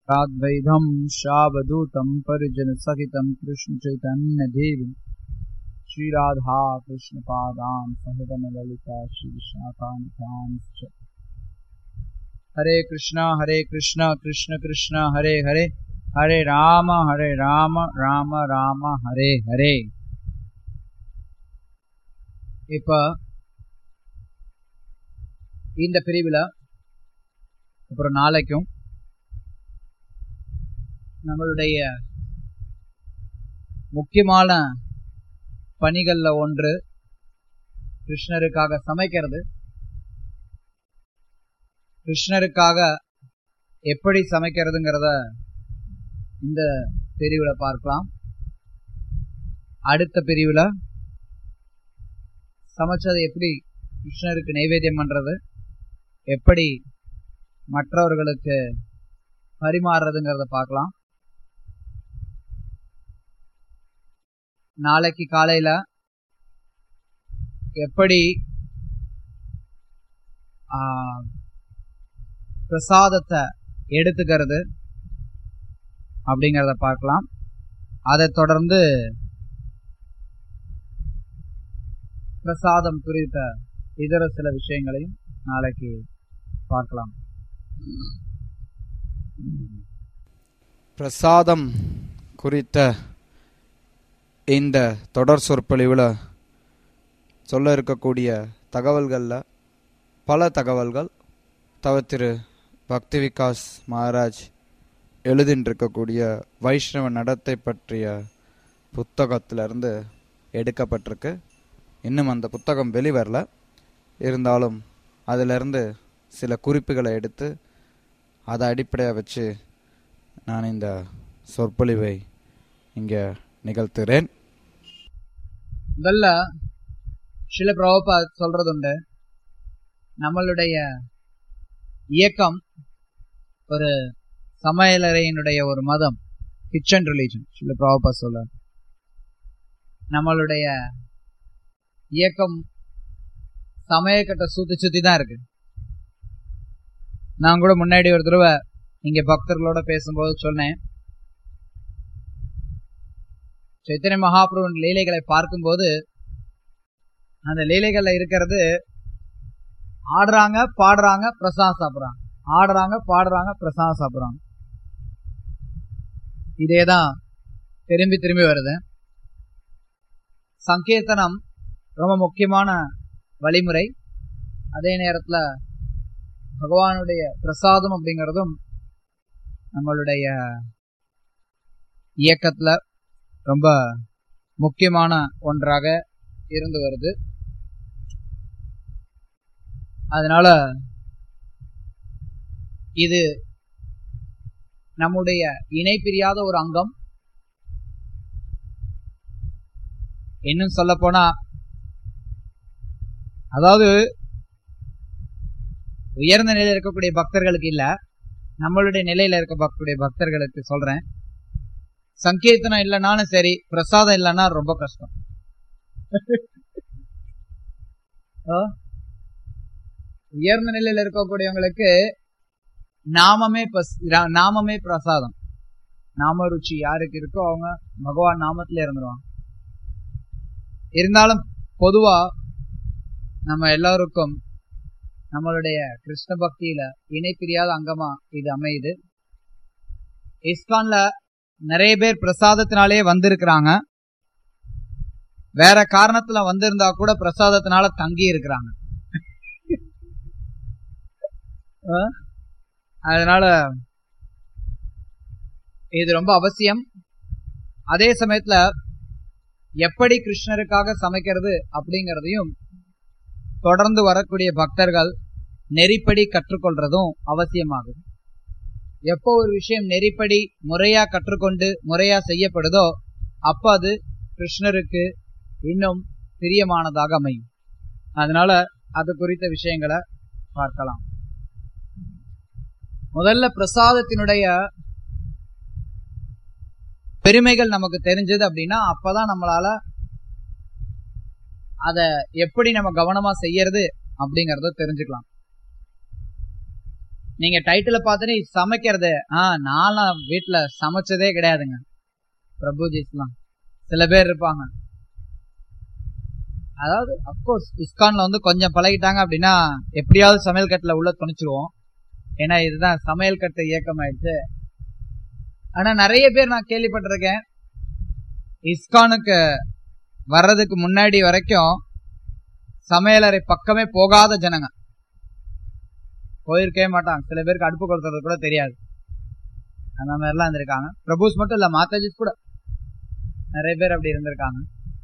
प्राद्वैधं शावधूतं परिजनसहितं कृष्णचैतन्यदेवीं श्रीराधा कृष्णपादान् सहगणललिता श्रीविशाखान्तांश्च हरे कृष्ण हरे कृष्ण कृष्ण कृष्ण हरे हरे हरे राम हरे राम राम ராம ஹரே ஹரே இப்ப இந்த பிரிவில் அப்புறம் நாளைக்கும் நம்மளுடைய முக்கியமான பணிகள்ல ஒன்று கிருஷ்ணருக்காக சமைக்கிறது கிருஷ்ணருக்காக எப்படி சமைக்கிறதுங்கிறத இந்த பிரிவில் பார்க்கலாம் அடுத்த பிரிவில் சமைச்சதை எப்படி கிருஷ்ணருக்கு நைவேத்தியம் பண்றது எப்படி மற்றவர்களுக்கு பரிமாறுறதுங்கிறத பார்க்கலாம் நாளைக்கு காலையில எப்படி பிரசாதத்தை எடுத்துக்கிறது அப்படிங்கிறத பார்க்கலாம் அதை தொடர்ந்து பிரசாதம் குறித்த இதர சில விஷயங்களையும் நாளைக்கு பார்க்கலாம் பிரசாதம் குறித்த இந்த தொடர் சொற்பொழிவில் சொல்ல இருக்கக்கூடிய தகவல்களில் பல தகவல்கள் தவ திரு பக்தி விகாஸ் மகாராஜ் எழுதின்றிருக்கக்கூடிய வைஷ்ணவ நடத்தை பற்றிய புத்தகத்திலிருந்து எடுக்கப்பட்டிருக்கு இன்னும் அந்த புத்தகம் வெளிவரல இருந்தாலும் அதிலிருந்து சில குறிப்புகளை எடுத்து அதை அடிப்படையாக வச்சு நான் இந்த சொற்பொழிவை இங்கே நிகழ்த்துகிறேன் முதல்ல சில பிரபா சொல்றது உண்டு நம்மளுடைய இயக்கம் ஒரு சமையலறையினுடைய ஒரு மதம் கிச்சன் ரிலீஜன் சில பிரபா சொல்ல நம்மளுடைய இயக்கம் சமயக்கட்டை சுத்தி சுத்தி தான் இருக்கு நான் கூட முன்னாடி ஒரு தடவை இங்க பக்தர்களோட பேசும்போது சொன்னேன் சைத்தன்ய மகாபிரபுவின் லீலைகளை பார்க்கும்போது அந்த லீலைகள்ல இருக்கிறது ஆடுறாங்க பாடுறாங்க பிரசாதம் சாப்பிடுறாங்க ஆடுறாங்க பாடுறாங்க பிரசாதம் சாப்பிடுறாங்க இதேதான் திரும்பி திரும்பி வருது சங்கீர்த்தனம் ரொம்ப முக்கியமான வழிமுறை அதே நேரத்துல பகவானுடைய பிரசாதம் அப்படிங்கிறதும் நம்மளுடைய இயக்கத்துல ரொம்ப முக்கியமான ஒன்றாக இருந்து வருது அதனால இது நம்முடைய இணை பிரியாத ஒரு அங்கம் இன்னும் சொல்ல போனா அதாவது உயர்ந்த நிலையில இருக்கக்கூடிய பக்தர்களுக்கு இல்ல நம்மளுடைய நிலையில இருக்க பக்தருடைய பக்தர்களுக்கு சொல்றேன் சங்கீர்த்தனம் இல்லைனாலும் சரி பிரசாதம் இல்லைன்னா ரொம்ப கஷ்டம் உயர்ந்த நிலையில இருக்கக்கூடியவங்களுக்கு நாமமே நாமமே பிரசாதம் நாம ருச்சி யாருக்கு இருக்கோ அவங்க பகவான் நாமத்துல இருந்துருவாங்க இருந்தாலும் பொதுவா நம்ம எல்லாருக்கும் நம்மளுடைய கிருஷ்ண பக்தியில இணை பிரியாத அங்கமா இது அமையுது இஸ்கான்ல நிறைய பேர் பிரசாதத்தினாலே வந்திருக்கிறாங்க வேற காரணத்துல வந்திருந்தா கூட பிரசாதத்தினால தங்கி இருக்கிறாங்க அதனால இது ரொம்ப அவசியம் அதே சமயத்துல எப்படி கிருஷ்ணருக்காக சமைக்கிறது அப்படிங்கறதையும் தொடர்ந்து வரக்கூடிய பக்தர்கள் நெறிப்படி கற்றுக்கொள்றதும் அவசியமாகுது எப்போ ஒரு விஷயம் நெறிப்படி முறையா கற்றுக்கொண்டு முறையா செய்யப்படுதோ அப்ப அது கிருஷ்ணருக்கு இன்னும் பிரியமானதாக அமையும் அதனால அது குறித்த விஷயங்களை பார்க்கலாம் முதல்ல பிரசாதத்தினுடைய பெருமைகள் நமக்கு தெரிஞ்சது அப்படின்னா அப்பதான் நம்மளால அத எப்படி நம்ம கவனமா செய்யறது அப்படிங்கறத தெரிஞ்சுக்கலாம் நீங்க டைட்டில பார்த்துட்டு சமைக்கிறது ஆ நான்லாம் வீட்டுல சமைச்சதே கிடையாதுங்க பிரபுஜிஸ்லாம் சில பேர் இருப்பாங்க அதாவது அப்கோர்ஸ் இஸ்கான்ல வந்து கொஞ்சம் பழகிட்டாங்க அப்படின்னா எப்படியாவது சமையல் கட்டில உள்ள துணிச்சிருவோம் ஏன்னா இதுதான் சமையல் கட்டு இயக்கம் ஆயிடுச்சு ஆனா நிறைய பேர் நான் கேள்விப்பட்டிருக்கேன் இஸ்கானுக்கு வர்றதுக்கு முன்னாடி வரைக்கும் சமையலறை பக்கமே போகாத ஜனங்க போயிருக்கவே மாட்டாங்க சில பேருக்கு அடுப்பு கொடுக்கறது கூட தெரியாது அந்த மாதிரிலாம் இருந்திருக்காங்க பிரபுஸ் மட்டும் இல்ல மாதாஜிஸ் கூட நிறைய பேர் அப்படி இருந்திருக்காங்க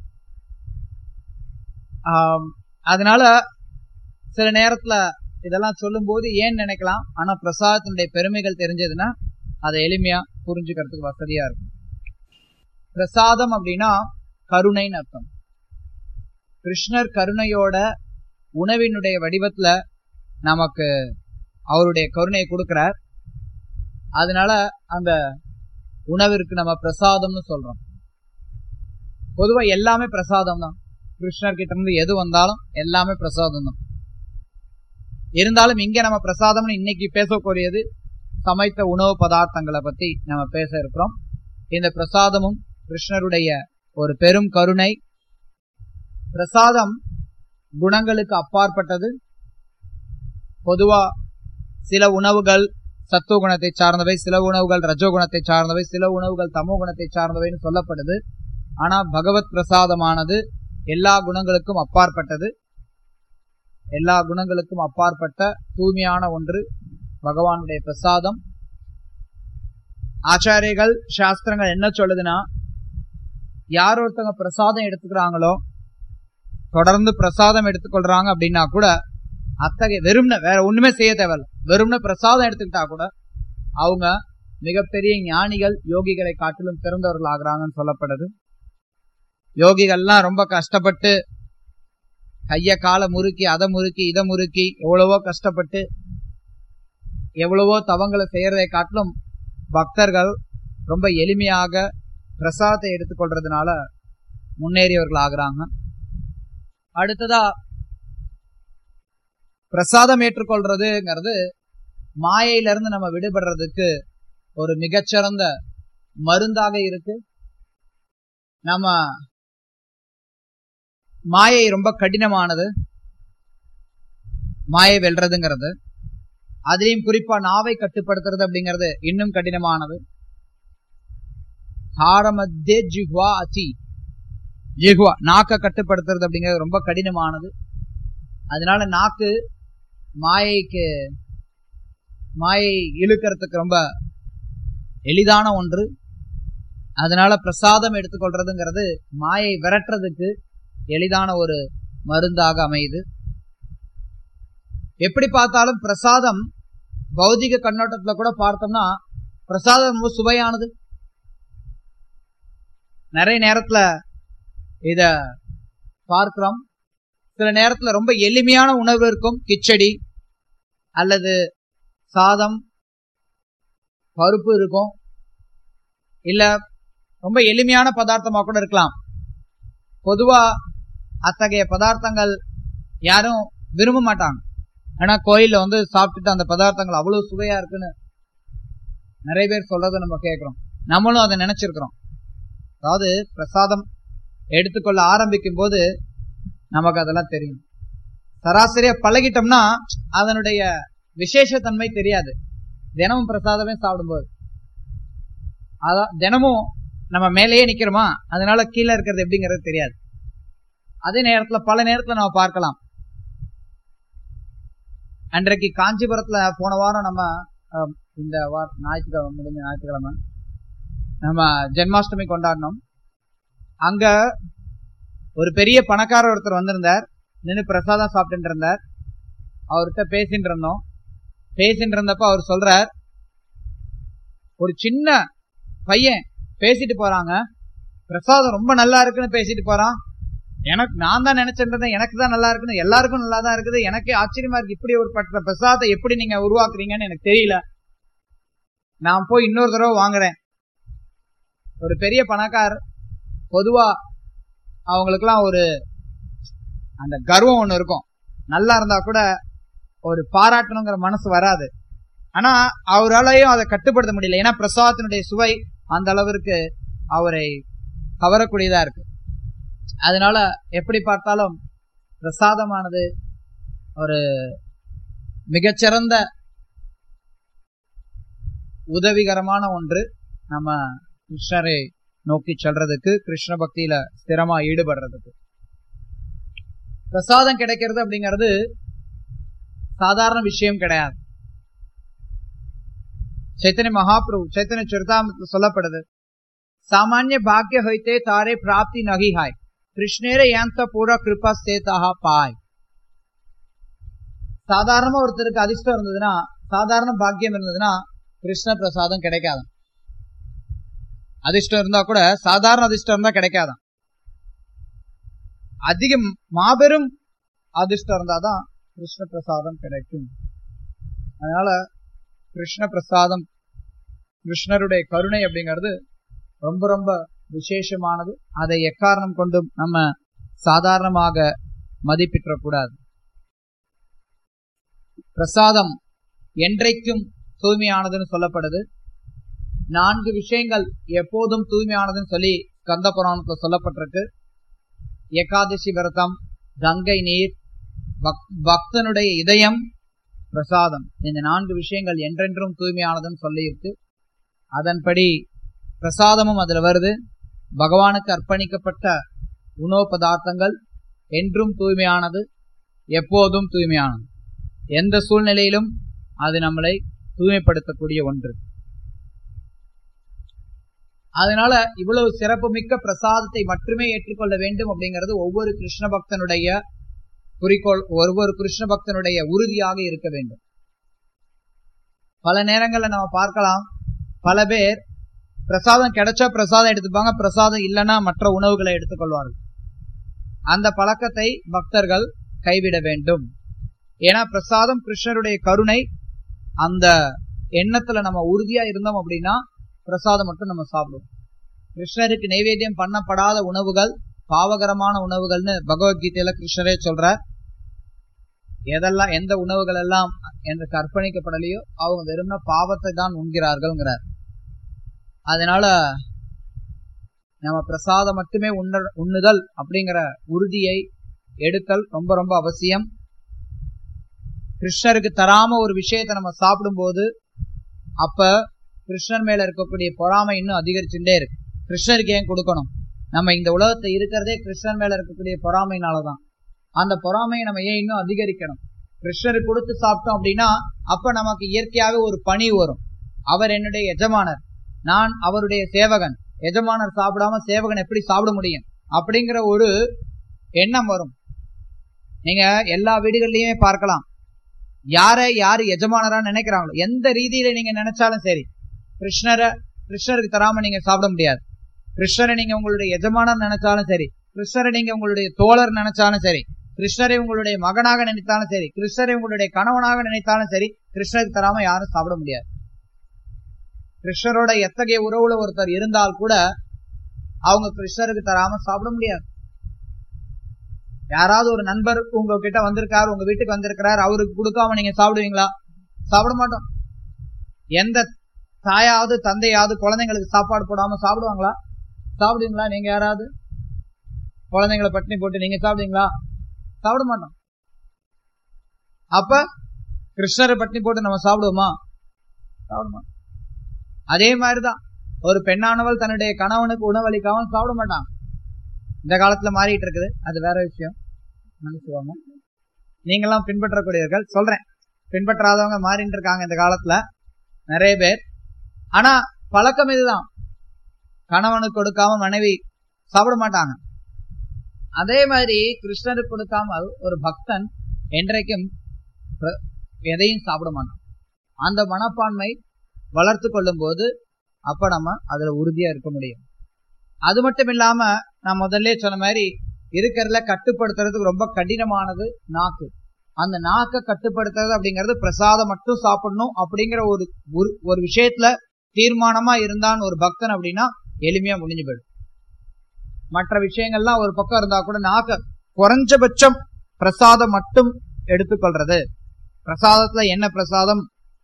ஆம், அதனால சில நேரத்துல இதெல்லாம் சொல்லும்போது ஏன் நினைக்கலாம் ஆனா பிரசாதத்தினுடைய பெருமைகள் தெரிஞ்சதுன்னா அதை எளிமையா புரிஞ்சுக்கிறதுக்கு வசதியா இருக்கும் பிரசாதம் அப்படின்னா கருணைன்னு அர்த்தம் கிருஷ்ணர் கருணையோட உணவினுடைய வடிவத்துல நமக்கு அவருடைய கருணையை கொடுக்கிறார் அதனால அந்த உணவிற்கு நம்ம பிரசாதம்னு சொல்றோம் பொதுவா எல்லாமே பிரசாதம் தான் கிருஷ்ணர் கிட்ட இருந்து எது வந்தாலும் எல்லாமே பிரசாதம் தான் இருந்தாலும் இங்க நம்ம பிரசாதம்னு இன்னைக்கு பேசக்கூடியது சமைத்த உணவு பதார்த்தங்களை பத்தி நம்ம பேச இருக்கிறோம் இந்த பிரசாதமும் கிருஷ்ணருடைய ஒரு பெரும் கருணை பிரசாதம் குணங்களுக்கு அப்பாற்பட்டது பொதுவா சில உணவுகள் சத்துவ குணத்தை சார்ந்தவை சில உணவுகள் ரஜோ குணத்தை சார்ந்தவை சில உணவுகள் தமோ குணத்தை சார்ந்தவைன்னு சொல்லப்படுது ஆனா பகவத் பிரசாதமானது எல்லா குணங்களுக்கும் அப்பாற்பட்டது எல்லா குணங்களுக்கும் அப்பாற்பட்ட தூய்மையான ஒன்று பகவானுடைய பிரசாதம் ஆச்சாரியர்கள் சாஸ்திரங்கள் என்ன சொல்லுதுன்னா யார் ஒருத்தவங்க பிரசாதம் எடுத்துக்கிறாங்களோ தொடர்ந்து பிரசாதம் எடுத்துக்கொள்றாங்க அப்படின்னா கூட அத்தகைய வெறும்ன வேற ஒண்ணுமே செய்ய தேவையில்ல வெறும்ன பிரசாதம் எடுத்துக்கிட்டா கூட அவங்க மிகப்பெரிய ஞானிகள் யோகிகளை காட்டிலும் சிறந்தவர்கள் ஆகுறாங்கன்னு சொல்லப்படுது யோகிகள்லாம் ரொம்ப கஷ்டப்பட்டு கைய காலை முறுக்கி அதை முறுக்கி இதை முறுக்கி எவ்வளவோ கஷ்டப்பட்டு எவ்வளவோ தவங்களை செய்யறதை காட்டிலும் பக்தர்கள் ரொம்ப எளிமையாக பிரசாதத்தை எடுத்துக்கொள்றதுனால முன்னேறியவர்கள் ஆகுறாங்க அடுத்ததா பிரசாதம் ஏற்றுக்கொள்றதுங்கிறது மாயையிலிருந்து நம்ம விடுபடுறதுக்கு ஒரு மிகச்சிறந்த மருந்தாக இருக்கு நம்ம மாயை ரொம்ப கடினமானது மாயை வெல்றதுங்கிறது அதுலயும் குறிப்பா நாவை கட்டுப்படுத்துறது அப்படிங்கிறது இன்னும் கடினமானது ஹாரமத்தே ஜிஹ்வா அச்சி ஜிஹ்வா நாக்க கட்டுப்படுத்துறது அப்படிங்கிறது ரொம்ப கடினமானது அதனால நாக்கு மாயைக்கு மாயை இழுக்கிறதுக்கு ரொம்ப எளிதான ஒன்று அதனால பிரசாதம் எடுத்துக்கொள்றதுங்கிறது மாயை விரட்டுறதுக்கு எளிதான ஒரு மருந்தாக அமையுது எப்படி பார்த்தாலும் பிரசாதம் பௌதிக கண்ணோட்டத்துல கூட பார்த்தோம்னா பிரசாதம் ரொம்ப சுவையானது நிறைய நேரத்துல இத பார்க்கிறோம் சில நேரத்துல ரொம்ப எளிமையான உணவு இருக்கும் கிச்சடி அல்லது சாதம் பருப்பு இருக்கும் இல்ல ரொம்ப எளிமையான பதார்த்தமா கூட இருக்கலாம் பொதுவா அத்தகைய பதார்த்தங்கள் யாரும் விரும்ப மாட்டாங்க ஆனா கோயில்ல வந்து சாப்பிட்டுட்டு அந்த பதார்த்தங்கள் அவ்வளவு சுவையா இருக்குன்னு நிறைய பேர் சொல்றதை நம்ம கேட்கிறோம் நம்மளும் அதை நினைச்சிருக்கிறோம் அதாவது பிரசாதம் எடுத்துக்கொள்ள ஆரம்பிக்கும் போது நமக்கு அதெல்லாம் தெரியும் சராசரியா பழகிட்டோம்னா அதனுடைய விசேஷத்தன்மை தெரியாது தினமும் பிரசாதமே சாப்பிடும்போது அதான் தினமும் நம்ம மேலேயே நிக்கிறோமா அதனால கீழே இருக்கிறது எப்படிங்கிறது தெரியாது அதே நேரத்துல பல நேரத்துல நம்ம பார்க்கலாம் அன்றைக்கு காஞ்சிபுரத்துல போன வாரம் நம்ம அஹ், இந்த வாரம் ஞாயிற்றுக்கிழமை முடிஞ்ச ஞாயிற்றுக்கிழமை நம்ம ஜென்மாஷ்டமி கொண்டாடினோம் அங்க ஒரு பெரிய பணக்காரர் ஒருத்தர் வந்திருந்தார் நின்று பிரசாதம் சாப்பிட்டு இருந்தார் அவர்கிட்ட பேசிட்டு இருந்தோம் பேசிட்டு இருந்தப்ப அவர் சொல்றார் ஒரு சின்ன பையன் பேசிட்டு போறாங்க பிரசாதம் ரொம்ப நல்லா இருக்குன்னு பேசிட்டு போறான் எனக்கு நான் தான் நினைச்சிட்டு இருந்தேன் எனக்கு தான் நல்லா இருக்குன்னு எல்லாருக்கும் நல்லா தான் இருக்குது எனக்கே ஆச்சரியமா இருக்கு இப்படி ஒரு பட்ட பிரசாதத்தை எப்படி நீங்க உருவாக்குறீங்கன்னு எனக்கு தெரியல நான் போய் இன்னொரு தடவை வாங்குறேன் ஒரு பெரிய பணக்கார் பொதுவா அவங்களுக்குலாம் ஒரு அந்த கர்வம் ஒண்ணு இருக்கும் நல்லா இருந்தா கூட ஒரு பாராட்டணுங்கிற மனசு வராது ஆனா அவராலையும் அதை கட்டுப்படுத்த முடியல ஏன்னா பிரசாதத்தினுடைய சுவை அந்த அளவிற்கு அவரை கவரக்கூடியதா இருக்கு அதனால எப்படி பார்த்தாலும் பிரசாதமானது ஒரு மிகச்சிறந்த உதவிகரமான ஒன்று நம்ம கிருஷ்ணரை நோக்கி செல்றதுக்கு கிருஷ்ண பக்தியில ஸ்திரமா ஈடுபடுறதுக்கு பிரசாதம் கிடைக்கிறது அப்படிங்கிறது சாதாரண விஷயம் கிடையாது चैतन्य महाप्रभु चैतन्य चरितामृत சொல்லப்படுது सामान्य भाग्य होते तारे प्राप्ति नहीं है கிருஷ்ணேர ஏந்த பூரா கிருபா சேதாக பாய் சாதாரணமா ஒருத்தருக்கு அதிர்ஷ்டம் இருந்ததுன்னா சாதாரண பாக்கியம் இருந்ததுன்னா கிருஷ்ண பிரசாதம் கிடைக்காதான் அதிர்ஷ்டம் இருந்தா கூட சாதாரண அதிர்ஷ்டம் இருந்தா கிடைக்காதான் அதிகம் மாபெரும் அதிர்ஷ்டம் இருந்தாதான் கிருஷ்ண பிரசாதம் கிடைக்கும் அதனால கிருஷ்ண பிரசாதம் கிருஷ்ணருடைய கருணை அப்படிங்கிறது ரொம்ப ரொம்ப விசேஷமானது அதை எக்காரணம் கொண்டும் நம்ம சாதாரணமாக மதிப்பிற்றக்கூடாது பிரசாதம் என்றைக்கும் தூய்மையானதுன்னு சொல்லப்படுது நான்கு விஷயங்கள் எப்போதும் தூய்மையானதுன்னு சொல்லி கந்த புராணத்துல சொல்லப்பட்டிருக்கு ஏகாதசி விரதம் கங்கை நீர் பக்தனுடைய இதயம் பிரசாதம் இந்த நான்கு விஷயங்கள் என்றென்றும் தூய்மையானதுன்னு சொல்லியிருக்கு அதன்படி பிரசாதமும் அதுல வருது பகவானுக்கு அர்ப்பணிக்கப்பட்ட உணவு பதார்த்தங்கள் என்றும் தூய்மையானது எப்போதும் தூய்மையானது எந்த சூழ்நிலையிலும் அது நம்மளை தூய்மைப்படுத்தக்கூடிய ஒன்று அதனால இவ்வளவு சிறப்புமிக்க பிரசாதத்தை மட்டுமே ஏற்றுக்கொள்ள வேண்டும் அப்படிங்கிறது ஒவ்வொரு கிருஷ்ண பக்தனுடைய குறிக்கோள் ஒவ்வொரு கிருஷ்ண பக்தனுடைய உறுதியாக இருக்க வேண்டும் பல நேரங்கள்ல நம்ம பார்க்கலாம் பல பேர் பிரசாதம் கிடைச்சா பிரசாதம் எடுத்துப்பாங்க பிரசாதம் இல்லைன்னா மற்ற உணவுகளை எடுத்துக்கொள்வார்கள் அந்த பழக்கத்தை பக்தர்கள் கைவிட வேண்டும் ஏன்னா பிரசாதம் கிருஷ்ணருடைய கருணை அந்த எண்ணத்துல நம்ம உறுதியா இருந்தோம் அப்படின்னா பிரசாதம் மட்டும் நம்ம சாப்பிடுவோம் கிருஷ்ணருக்கு நைவேத்தியம் பண்ணப்படாத உணவுகள் பாவகரமான உணவுகள்னு பகவத்கீதையில கிருஷ்ணரே சொல்றார் எதெல்லாம் எந்த உணவுகள் எல்லாம் எனக்கு அர்ப்பணிக்கப்படலையோ அவங்க வெறும்னா பாவத்தை தான் உண்கிறார்கள்ங்கிறார் அதனால நம்ம பிரசாதம் மட்டுமே உண்ண உண்ணுதல் அப்படிங்கிற உறுதியை எடுத்தல் ரொம்ப ரொம்ப அவசியம் கிருஷ்ணருக்கு தராம ஒரு விஷயத்தை நம்ம சாப்பிடும்போது அப்ப கிருஷ்ணர் மேல இருக்கக்கூடிய பொறாமை இன்னும் அதிகரிச்சுட்டே இருக்கு கிருஷ்ணருக்கு ஏன் கொடுக்கணும் நம்ம இந்த உலகத்தை இருக்கிறதே கிருஷ்ணர் மேல இருக்கக்கூடிய பொறாமைனாலதான் அந்த பொறாமையை நம்ம ஏன் இன்னும் அதிகரிக்கணும் கிருஷ்ணருக்கு கொடுத்து சாப்பிட்டோம் அப்படின்னா அப்ப நமக்கு இயற்கையாக ஒரு பணி வரும் அவர் என்னுடைய எஜமானர் நான் அவருடைய சேவகன் எஜமானர் சாப்பிடாம சேவகன் எப்படி சாப்பிட முடியும் அப்படிங்கிற ஒரு எண்ணம் வரும் நீங்க எல்லா வீடுகள்லயுமே பார்க்கலாம் யாரை யாரு எஜமானரா நினைக்கிறாங்களோ எந்த ரீதியில நீங்க நினைச்சாலும் சரி கிருஷ்ணரை கிருஷ்ணருக்கு தராம நீங்க சாப்பிட முடியாது கிருஷ்ணரை நீங்க உங்களுடைய எஜமானர் நினைச்சாலும் சரி கிருஷ்ணரை நீங்க உங்களுடைய தோழர் நினைச்சாலும் சரி கிருஷ்ணரை உங்களுடைய மகனாக நினைத்தாலும் சரி கிருஷ்ணரை உங்களுடைய கணவனாக நினைத்தாலும் சரி கிருஷ்ணருக்கு தராம யாரும் சாப்பிட முடியாது கிருஷ்ணரோட எத்தகைய உறவுல ஒருத்தர் இருந்தால் கூட அவங்க கிருஷ்ணருக்கு தராம சாப்பிட முடியாது யாராவது ஒரு நண்பர் உங்ககிட்ட வந்திருக்காரு உங்க வீட்டுக்கு வந்திருக்கிறார் அவருக்கு கொடுக்காம நீங்க சாப்பிடுவீங்களா சாப்பிட மாட்டோம் எந்த தாயாவது தந்தையாவது குழந்தைங்களுக்கு சாப்பாடு போடாம சாப்பிடுவாங்களா சாப்பிடுவீங்களா நீங்க யாராவது குழந்தைங்களை பட்டினி போட்டு நீங்க சாப்பிடுவீங்களா சாப்பிட மாட்டோம் அப்ப கிருஷ்ணரை பட்டினி போட்டு நம்ம சாப்பிடுவோமா சாப்பிட மாட்டோம் அதே மாதிரிதான் ஒரு பெண்ணானவள் தன்னுடைய கணவனுக்கு உணவளிக்காம சாப்பிட மாட்டான் இந்த காலத்துல மாறிட்டு இருக்குது அது வேற விஷயம் மன்னிச்சுவாங்க நீங்கெல்லாம் பின்பற்றக்கூடியவர்கள் சொல்றேன் பின்பற்றாதவங்க மாறிட்டு இருக்காங்க இந்த காலத்துல நிறைய பேர் ஆனா பழக்கம் இதுதான் கணவனுக்கு கொடுக்காம மனைவி சாப்பிட மாட்டாங்க அதே மாதிரி கிருஷ்ணருக்கு கொடுக்காமல் ஒரு பக்தன் என்றைக்கும் எதையும் சாப்பிட மாட்டான் அந்த மனப்பான்மை வளர்த்து கொள்ளும் போது அப்ப நம்ம அதுல உறுதியா இருக்க முடியும் அது மட்டும் இல்லாம நான் முதல்ல சொன்ன மாதிரி இருக்கிறதுல கட்டுப்படுத்துறதுக்கு ரொம்ப கடினமானது நாக்கு அந்த நாக்கை கட்டுப்படுத்துறது அப்படிங்கிறது பிரசாதம் மட்டும் சாப்பிடணும் அப்படிங்கிற ஒரு ஒரு விஷயத்துல தீர்மானமா இருந்தான் ஒரு பக்தன் அப்படின்னா எளிமையா முடிஞ்சு போயிடும் மற்ற விஷயங்கள்லாம் ஒரு பக்கம் இருந்தா கூட நாக்க குறைஞ்சபட்சம் பிரசாதம் மட்டும் எடுத்துக்கொள்றது பிரசாதத்துல என்ன பிரசாதம்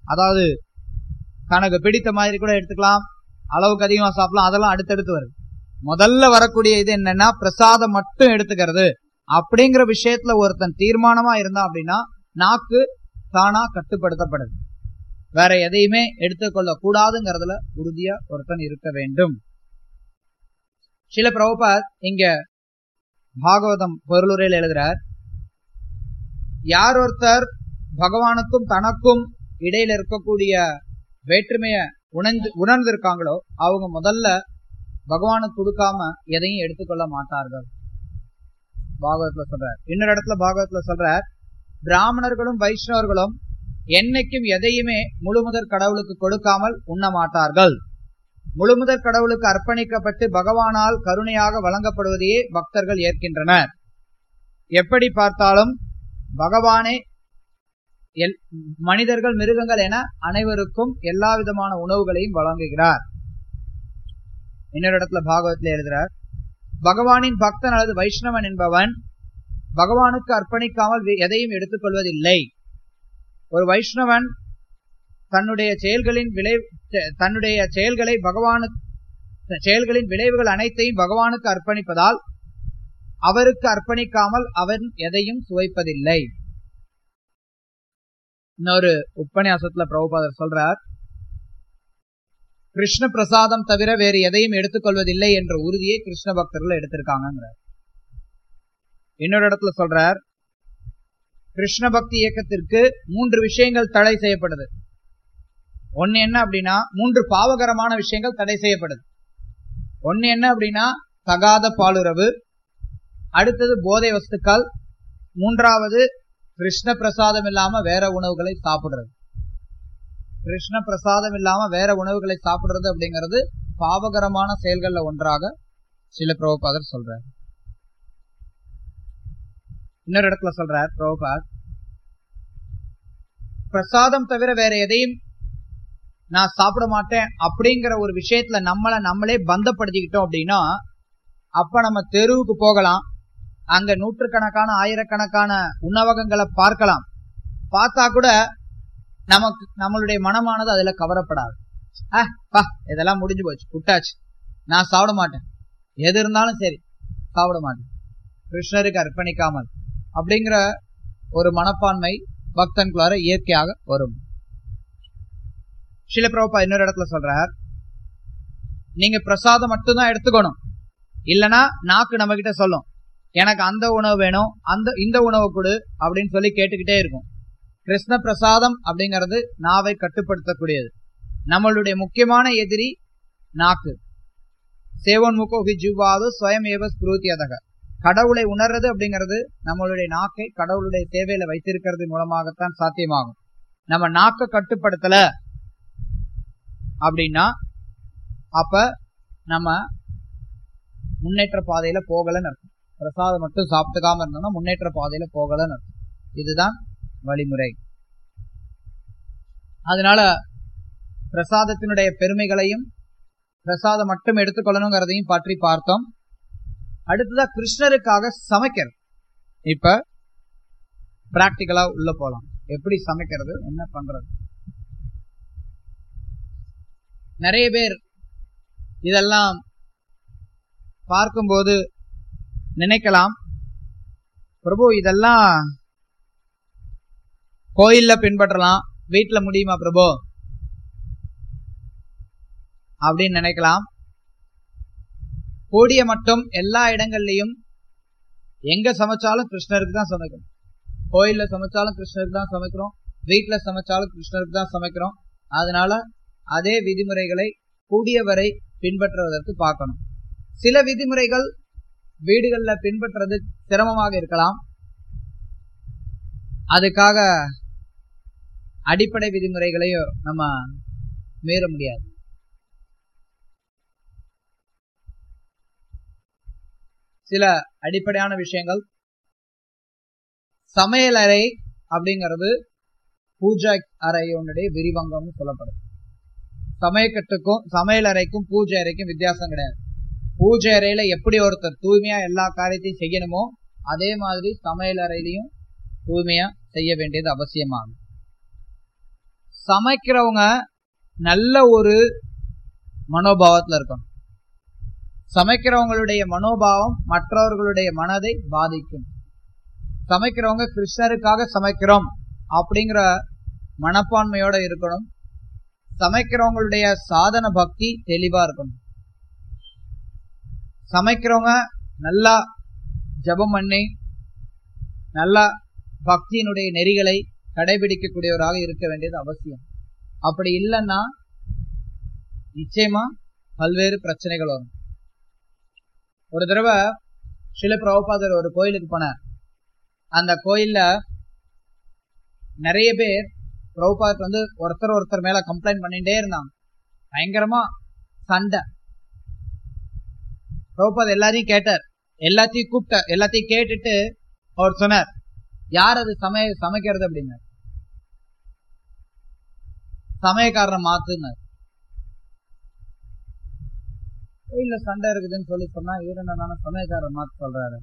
அதாவது தனக்கு பிடித்த மாதிரி கூட எடுத்துக்கலாம் அளவுக்கு அதிகமா சாப்பிடலாம் அதெல்லாம் அடுத்தடுத்து வருது முதல்ல வரக்கூடிய இது என்னன்னா பிரசாதம் மட்டும் எடுத்துக்கிறது அப்படிங்கிற விஷயத்துல ஒருத்தன் தீர்மானமா இருந்தான் அப்படின்னா நாக்கு தானா கட்டுப்படுத்தப்படுது வேற எதையுமே எடுத்துக்கொள்ள கூடாதுங்கிறதுல உறுதியா ஒருத்தன் இருக்க வேண்டும் சில பிரபுபாத் இங்க பாகவதம் பொருளுரையில் எழுதுறார் யார் ஒருத்தர் பகவானுக்கும் தனக்கும் இடையில இருக்கக்கூடிய வேற்றுமைய உணர்ந்து உணர்ந்திருக்காங்களோ அவங்க முதல்ல பகவானுக்கு கொடுக்காம எதையும் எடுத்துக்கொள்ள மாட்டார்கள் பாகவத்துல சொல்றார் இன்னொரு இடத்துல பாகவத்துல சொல்றார் பிராமணர்களும் வைஷ்ணவர்களும் என்னைக்கும் எதையுமே முழுமுதற் கடவுளுக்கு கொடுக்காமல் உண்ண மாட்டார்கள் முழுமுதற் கடவுளுக்கு அர்ப்பணிக்கப்பட்டு பகவானால் கருணையாக வழங்கப்படுவதையே பக்தர்கள் ஏற்கின்றனர் எப்படி பார்த்தாலும் பகவானே எல் மனிதர்கள் மிருகங்கள் என அனைவருக்கும் எல்லா விதமான உணவுகளையும் வழங்குகிறார் இன்னொரு இடத்துல பாகவத்தில் எழுதுறார் பகவானின் பக்தன் அல்லது வைஷ்ணவன் என்பவன் பகவானுக்கு அர்ப்பணிக்காமல் எதையும் எடுத்துக்கொள்வதில்லை ஒரு வைஷ்ணவன் தன்னுடைய செயல்களின் விளை தன்னுடைய செயல்களை பகவானுக்கு செயல்களின் விளைவுகள் அனைத்தையும் பகவானுக்கு அர்ப்பணிப்பதால் அவருக்கு அர்ப்பணிக்காமல் அவன் எதையும் சுவைப்பதில்லை இன்னொரு உபன்யாசத்துல பிரபுபாதர் சொல்றார் கிருஷ்ண பிரசாதம் தவிர வேறு எதையும் எடுத்துக்கொள்வதில்லை என்ற உறுதியை கிருஷ்ண பக்தர்கள் எடுத்திருக்காங்கிறார் இன்னொரு இடத்துல சொல்றார் கிருஷ்ண பக்தி இயக்கத்திற்கு மூன்று விஷயங்கள் தடை செய்யப்படுது ஒன்னு என்ன அப்படின்னா மூன்று பாவகரமான விஷயங்கள் தடை செய்யப்படுது ஒன்னு என்ன அப்படின்னா தகாத பாலுறவு அடுத்தது போதை வஸ்துக்கள் மூன்றாவது கிருஷ்ண பிரசாதம் இல்லாம வேற உணவுகளை சாப்பிடுறது கிருஷ்ண பிரசாதம் இல்லாம வேற உணவுகளை சாப்பிடுறது அப்படிங்கிறது பாவகரமான செயல்கள்ல ஒன்றாக சில பிரபுபாதர் சொல்றார் இன்னொரு இடத்துல சொல்றார் பிரபுபாத் பிரசாதம் தவிர வேற எதையும் நான் சாப்பிட மாட்டேன் அப்படிங்கிற ஒரு விஷயத்துல நம்மளை நம்மளே பந்தப்படுத்திக்கிட்டோம் அப்படின்னா அப்ப நம்ம தெருவுக்கு போகலாம் அங்க நூற்றுக்கணக்கான ஆயிரக்கணக்கான உணவகங்களை பார்க்கலாம் பார்த்தா கூட நமக்கு நம்மளுடைய மனமானது அதுல கவரப்படாது அஹ் பா இதெல்லாம் முடிஞ்சு போச்சு விட்டாச்சு நான் சாப்பிட மாட்டேன் எது இருந்தாலும் சரி சாப்பிட மாட்டேன் கிருஷ்ணருக்கு அர்ப்பணிக்காமல் அப்படிங்கிற ஒரு மனப்பான்மை பக்தன்குள்ளார இயற்கையாக வரும் சில பிரபா இன்னொரு இடத்துல சொல்றார் நீங்க பிரசாதம் மட்டும்தான் எடுத்துக்கணும் இல்லனா நாக்கு நம்ம கிட்ட சொல்லும் எனக்கு அந்த உணவு வேணும் அந்த இந்த உணவு கொடு அப்படின்னு சொல்லி கேட்டுக்கிட்டே இருக்கும் கிருஷ்ண பிரசாதம் அப்படிங்கிறது நாவை கட்டுப்படுத்தக்கூடியது நம்மளுடைய முக்கியமான எதிரி நாக்கு சேவன் முகோகி ஜுவாது ஸ்வயம் ஏவ ஸ்புரூத்தியதக கடவுளை உணர்றது அப்படிங்கிறது நம்மளுடைய நாக்கை கடவுளுடைய சேவையில வைத்திருக்கிறது மூலமாகத்தான் சாத்தியமாகும் நம்ம நாக்கை கட்டுப்படுத்தல அப்படின்னா அப்ப நம்ம முன்னேற்ற பாதையில போகலன்னு அர்த்தம் பிரசாதம் மட்டும் சாப்பிட்டுக்காம இருந்தோம்னா முன்னேற்ற பாதையில போகலன்னு அர்த்தம் இதுதான் வழிமுறை அதனால பிரசாதத்தினுடைய பெருமைகளையும் பிரசாதம் மட்டும் எடுத்துக்கொள்ளணுங்கிறதையும் பற்றி பார்த்தோம் அடுத்ததா கிருஷ்ணருக்காக சமைக்கிறது இப்ப பிராக்டிக்கலா உள்ள போலாம் எப்படி சமைக்கிறது என்ன பண்றது நிறைய பேர் இதெல்லாம் பார்க்கும்போது நினைக்கலாம் பிரபு இதெல்லாம் கோயில்ல பின்பற்றலாம் வீட்டுல முடியுமா பிரபு அப்படின்னு நினைக்கலாம் கூடிய மட்டும் எல்லா இடங்கள்லயும் எங்க சமைச்சாலும் கிருஷ்ணருக்கு தான் சமைக்கணும் கோயில்ல சமைச்சாலும் கிருஷ்ணருக்கு தான் சமைக்கிறோம் வீட்டுல சமைச்சாலும் கிருஷ்ணருக்கு தான் சமைக்கிறோம் அதனால அதே விதிமுறைகளை கூடியவரை பின்பற்றுவதற்கு பார்க்கணும் சில விதிமுறைகள் வீடுகள்ல பின்பற்றுறது சிரமமாக இருக்கலாம் அதுக்காக அடிப்படை விதிமுறைகளையும் நம்ம மீற முடியாது சில அடிப்படையான விஷயங்கள் சமையல் அறை அப்படிங்கிறது பூஜை அறையுடைய விரிவங்கம்னு சொல்லப்படும் சமயக்கட்டுக்கும் சமையல் அறைக்கும் பூஜை அறைக்கும் வித்தியாசம் கிடையாது பூஜை அறையில எப்படி ஒருத்தர் தூய்மையா எல்லா காரியத்தையும் செய்யணுமோ அதே மாதிரி சமையல் அறையிலையும் தூய்மையா செய்ய வேண்டியது அவசியமாகும் சமைக்கிறவங்க நல்ல ஒரு மனோபாவத்துல இருக்கணும் சமைக்கிறவங்களுடைய மனோபாவம் மற்றவர்களுடைய மனதை பாதிக்கும் சமைக்கிறவங்க கிருஷ்ணருக்காக சமைக்கிறோம் அப்படிங்கிற மனப்பான்மையோட இருக்கணும் சமைக்கிறவங்களுடைய சாதன பக்தி தெளிவா இருக்கணும் சமைக்கிறவங்க நல்லா ஜபம் பண்ணி நல்லா பக்தியினுடைய நெறிகளை கடைபிடிக்கக்கூடியவராக இருக்க வேண்டியது அவசியம் அப்படி இல்லைன்னா நிச்சயமா பல்வேறு பிரச்சனைகள் வரும் ஒரு தடவை சில பிரபுபாதர் ஒரு கோயிலுக்கு போனார் அந்த கோயில்ல நிறைய பேர் பிரபுபாத் வந்து ஒருத்தர் ஒருத்தர் மேல கம்ப்ளைண்ட் பண்ணிட்டே இருந்தாங்க பயங்கரமா சண்டை பிரபுபாத் எல்லாரையும் கேட்டார் எல்லாத்தையும் கூப்பிட்டார் எல்லாத்தையும் கேட்டுட்டு அவர் சொன்னார் யார் அது சமய சமைக்கிறது அப்படின்னார் சமயக்காரனை மாத்துனார் இல்ல சண்டை இருக்குதுன்னு சொல்லி சொன்னா இவரு என்ன சமயக்காரன் மாத்த சொல்றாரு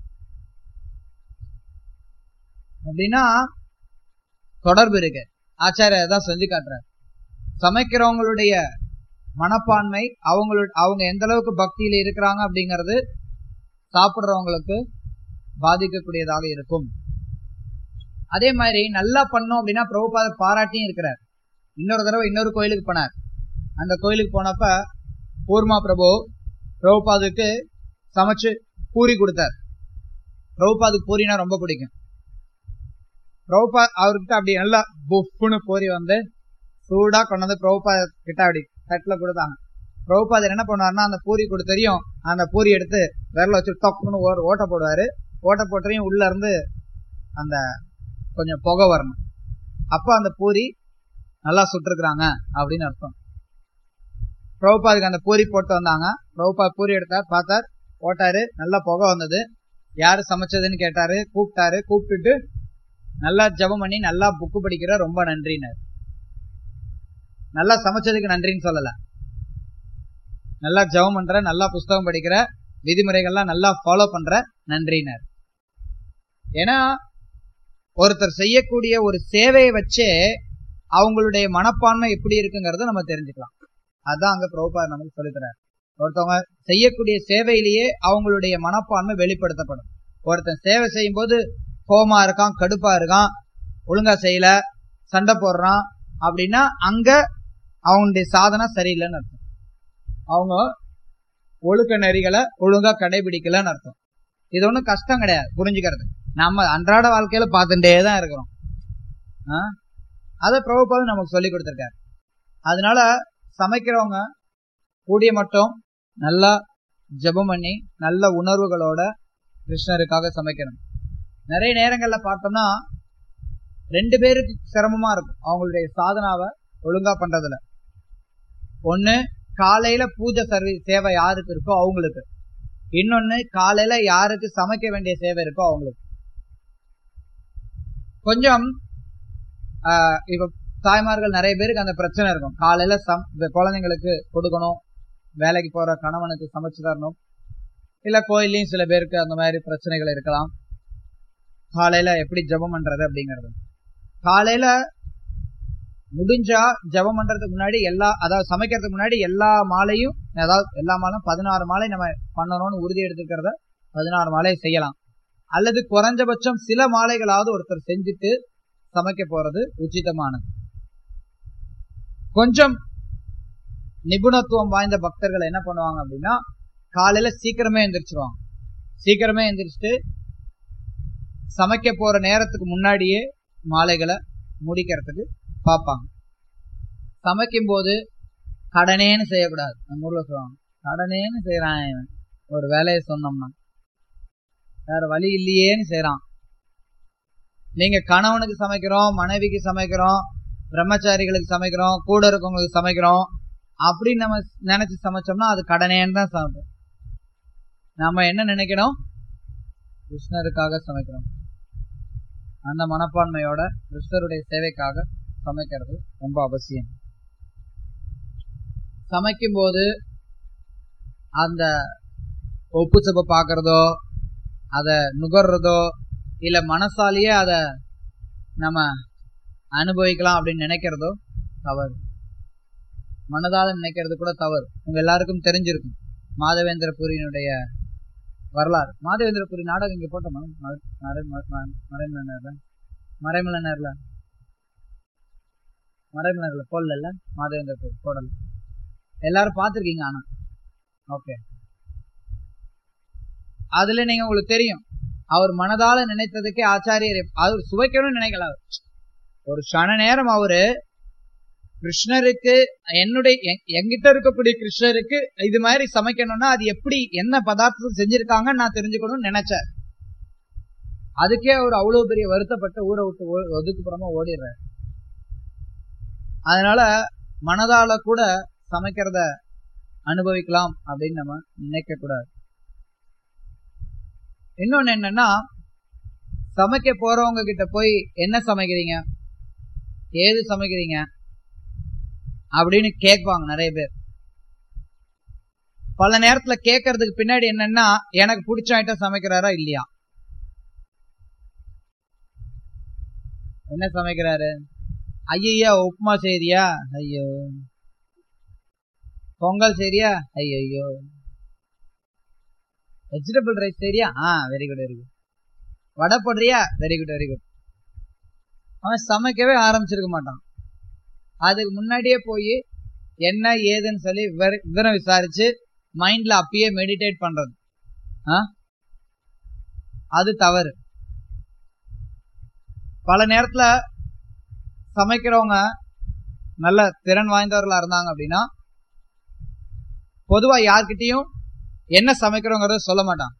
அப்படின்னா தொடர்பு இருக்கு ஆச்சாரிய தான் செஞ்சு காட்டுறாரு சமைக்கிறவங்களுடைய மனப்பான்மை அவங்களோட அவங்க எந்த அளவுக்கு பக்தியில இருக்கிறாங்க அப்படிங்கிறது சாப்பிடுறவங்களுக்கு பாதிக்கக்கூடியதாக இருக்கும் அதே மாதிரி நல்லா பண்ணோம் அப்படின்னா பிரபுபாத பாராட்டியும் இருக்கிறார் இன்னொரு தடவை இன்னொரு கோயிலுக்கு போனார் அந்த கோயிலுக்கு போனப்ப பூர்மா பிரபு பிரபுபாதுக்கு சமைச்சு பூரி கொடுத்தார் பிரபுபாதுக்கு பூரினா ரொம்ப பிடிக்கும் பிரபுபா அவர்கிட்ட அப்படி நல்லா புஃப்னு பூரி வந்து சூடா கொண்டு வந்து பிரபுபா கிட்ட அப்படி தட்டுல கொடுத்தாங்க பிரபுபாதர் என்ன பண்ணுவாருன்னா அந்த பூரி கொடுத்தறியும் அந்த பூரி எடுத்து விரல வச்சு டக்குன்னு ஒரு ஓட்ட போடுவாரு ஓட்ட போட்டறையும் உள்ள இருந்து அந்த கொஞ்சம் புகை வரணும் அப்ப அந்த பூரி நல்லா சுட்டிருக்கிறாங்க அப்படின்னு அர்த்தம் பிரபுபாதுக்கு அந்த பூரி போட்டு வந்தாங்க பிரபுபா பூரி எடுத்தார் பார்த்தார் போட்டாரு நல்லா புகை வந்தது யாரு சமைச்சதுன்னு கேட்டாரு கூப்பிட்டாரு கூப்பிட்டுட்டு நல்லா ஜபம் பண்ணி நல்லா புக்கு படிக்கிற ரொம்ப நன்றினார் நல்லா சமைச்சதுக்கு நன்றின்னு சொல்லல நல்லா ஜபம் பண்ற நல்லா புஸ்தகம் படிக்கிற விதிமுறைகள்லாம் நல்லா ஃபாலோ பண்ற நன்றினர் ஏன்னா ஒருத்தர் செய்யக்கூடிய ஒரு சேவையை வச்சே அவங்களுடைய மனப்பான்மை எப்படி இருக்குங்கிறத நம்ம தெரிஞ்சுக்கலாம் அதான் அங்க பிரபுபார் நமக்கு சொல்லித்தரார் ஒருத்தவங்க செய்யக்கூடிய சேவையிலேயே அவங்களுடைய மனப்பான்மை வெளிப்படுத்தப்படும் ஒருத்தன் சேவை செய்யும் போது கோமா இருக்கான் கடுப்பா இருக்கான் ஒழுங்கா செய்யல சண்டை போடுறான் அப்படின்னா அங்க அவங்களுடைய சாதனை சரியில்லைன்னு அர்த்தம் அவங்க ஒழுக்க நெறிகளை ஒழுங்கா கடைபிடிக்கலன்னு அர்த்தம் இது ஒன்றும் கஷ்டம் கிடையாது புரிஞ்சுக்கிறது நம்ம அன்றாட வாழ்க்கையில பார்த்துட்டே தான் இருக்கிறோம் அதை பிரபுபாதம் நமக்கு சொல்லி கொடுத்துருக்காரு அதனால சமைக்கிறவங்க கூடிய மட்டும் நல்லா ஜபம் பண்ணி நல்ல உணர்வுகளோட கிருஷ்ணருக்காக சமைக்கணும் நிறைய நேரங்கள்ல பார்த்தோம்னா ரெண்டு பேருக்கு சிரமமா இருக்கும் அவங்களுடைய சாதனாவை ஒழுங்கா பண்றதுல ஒண்ணு காலையில பூஜை சர்வீஸ் சேவை யாருக்கு இருக்கோ அவங்களுக்கு இன்னொன்னு காலையில யாருக்கு சமைக்க வேண்டிய சேவை இருக்கோ அவங்களுக்கு கொஞ்சம் இப்ப தாய்மார்கள் நிறைய பேருக்கு அந்த பிரச்சனை இருக்கும் காலையில சம் குழந்தைங்களுக்கு கொடுக்கணும் வேலைக்கு போற கணவனுக்கு சமைச்சு தரணும் இல்ல கோயிலையும் சில பேருக்கு அந்த மாதிரி பிரச்சனைகள் இருக்கலாம் காலையில எப்படி ஜபம் பண்றது அப்படிங்கிறது காலையில முடிஞ்சா ஜபம் பண்றதுக்கு முன்னாடி எல்லா அதாவது சமைக்கிறதுக்கு முன்னாடி எல்லா மாலையும் அதாவது எல்லா மாலும் பதினாறு மாலை நம்ம பண்ணணும்னு உறுதி எடுத்துக்கிறத பதினாறு மாலை செய்யலாம் அல்லது குறைஞ்சபட்சம் சில மாலைகளாவது ஒருத்தர் செஞ்சுட்டு சமைக்க போறது உச்சிதமானது கொஞ்சம் நிபுணத்துவம் வாய்ந்த பக்தர்கள் என்ன பண்ணுவாங்க அப்படின்னா காலையில சீக்கிரமே எந்திரிச்சிருவாங்க சீக்கிரமே எந்திரிச்சிட்டு சமைக்க போற நேரத்துக்கு முன்னாடியே மாலைகளை முடிக்கிறதுக்கு பார்ப்பாங்க சமைக்கும் போது கடனேன்னு செய்யக்கூடாது நம்ம ஊர்ல சொல்லுவாங்க கடனேன்னு செய்யறான் இவன் ஒரு வேலையை சொன்னோம்னா வேற வழி இல்லையேன்னு செய்யறான் நீங்க கணவனுக்கு சமைக்கிறோம் மனைவிக்கு சமைக்கிறோம் பிரம்மச்சாரிகளுக்கு சமைக்கிறோம் கூட இருக்கவங்களுக்கு சமைக்கிறோம் அப்படின்னு நம்ம நினைச்சு சமைச்சோம்னா அது கடனேன்னு தான் சமைப்போம் நாம என்ன நினைக்கணும் கிருஷ்ணருக்காக சமைக்கிறோம் அந்த மனப்பான்மையோட கிருஷ்ணருடைய சேவைக்காக சமைக்கிறது ரொம்ப அவசியம் சமைக்கும் போது அந்த உப்பு சப்பை பார்க்கறதோ அதை நுகர்றதோ இல்ல மனசாலேயே அதை நம்ம அனுபவிக்கலாம் அப்படின்னு நினைக்கிறதோ தவறு மனதால நினைக்கிறது கூட தவறு உங்க எல்லாருக்கும் தெரிஞ்சிருக்கும் மாதவேந்திரபுரியினுடைய வரலாறு மாதவேந்திரபுரி நாடகம் இங்க போட்டோமா மறைமலர்ல மறைமலர்ல மறைமலர்ல போடல மாதவேந்திரபுரி போடல எல்லாரும் பார்த்துருக்கீங்க ஆனா ஓகே அதுல நீங்க உங்களுக்கு தெரியும் அவர் மனதால நினைத்ததுக்கே ஆச்சாரியர் அவர் சுவைக்கணும்னு நினைக்கல அவர் ஒரு சன நேரம் அவரு கிருஷ்ணருக்கு என்னுடைய எங்கிட்ட இருக்கக்கூடிய கிருஷ்ணருக்கு இது மாதிரி சமைக்கணும்னா அது எப்படி என்ன பதார்த்தத்தை செஞ்சிருக்காங்கன்னு நான் தெரிஞ்சுக்கணும்னு நினைச்சேன் அதுக்கே அவர் அவ்வளவு பெரிய வருத்தப்பட்டு ஊரை விட்டு ஒதுக்குப்புறமா ஓடிடுறாரு அதனால மனதால கூட சமைக்கிறத அனுபவிக்கலாம் அப்படின்னு நம்ம நினைக்க கூடாது இன்னொன்னு என்னன்னா சமைக்க போறவங்க கிட்ட போய் என்ன சமைக்கிறீங்க ஏது சமைக்கிறீங்க அப்படின்னு கேட்பாங்க நிறைய பேர் பல நேரத்துல கேட்கறதுக்கு பின்னாடி என்னன்னா எனக்கு பிடிச்ச ஐட்டம் சமைக்கிறாரா இல்லையா என்ன சமைக்கிறாரு ஐயா உப்புமா செய்தியா ஐயோ பொங்கல் சரியா ஐயோ வெஜிடபிள் ரைஸ் சரியா ஆ வெரி குட் வெரி குட் வடை போடுறியா வெரி குட் வெரி குட் அவன் சமைக்கவே ஆரம்பிச்சிருக்க மாட்டான் அதுக்கு முன்னாடியே போய் என்ன ஏதுன்னு சொல்லி விவரம் விசாரிச்சு மைண்ட்ல அப்பயே மெடிடேட் பண்றது அது தவறு பல நேரத்துல சமைக்கிறவங்க நல்ல திறன் வாய்ந்தவர்களா இருந்தாங்க அப்படின்னா பொதுவா யார்கிட்டயும் என்ன சமைக்கிறோங்கிறத சொல்ல மாட்டான்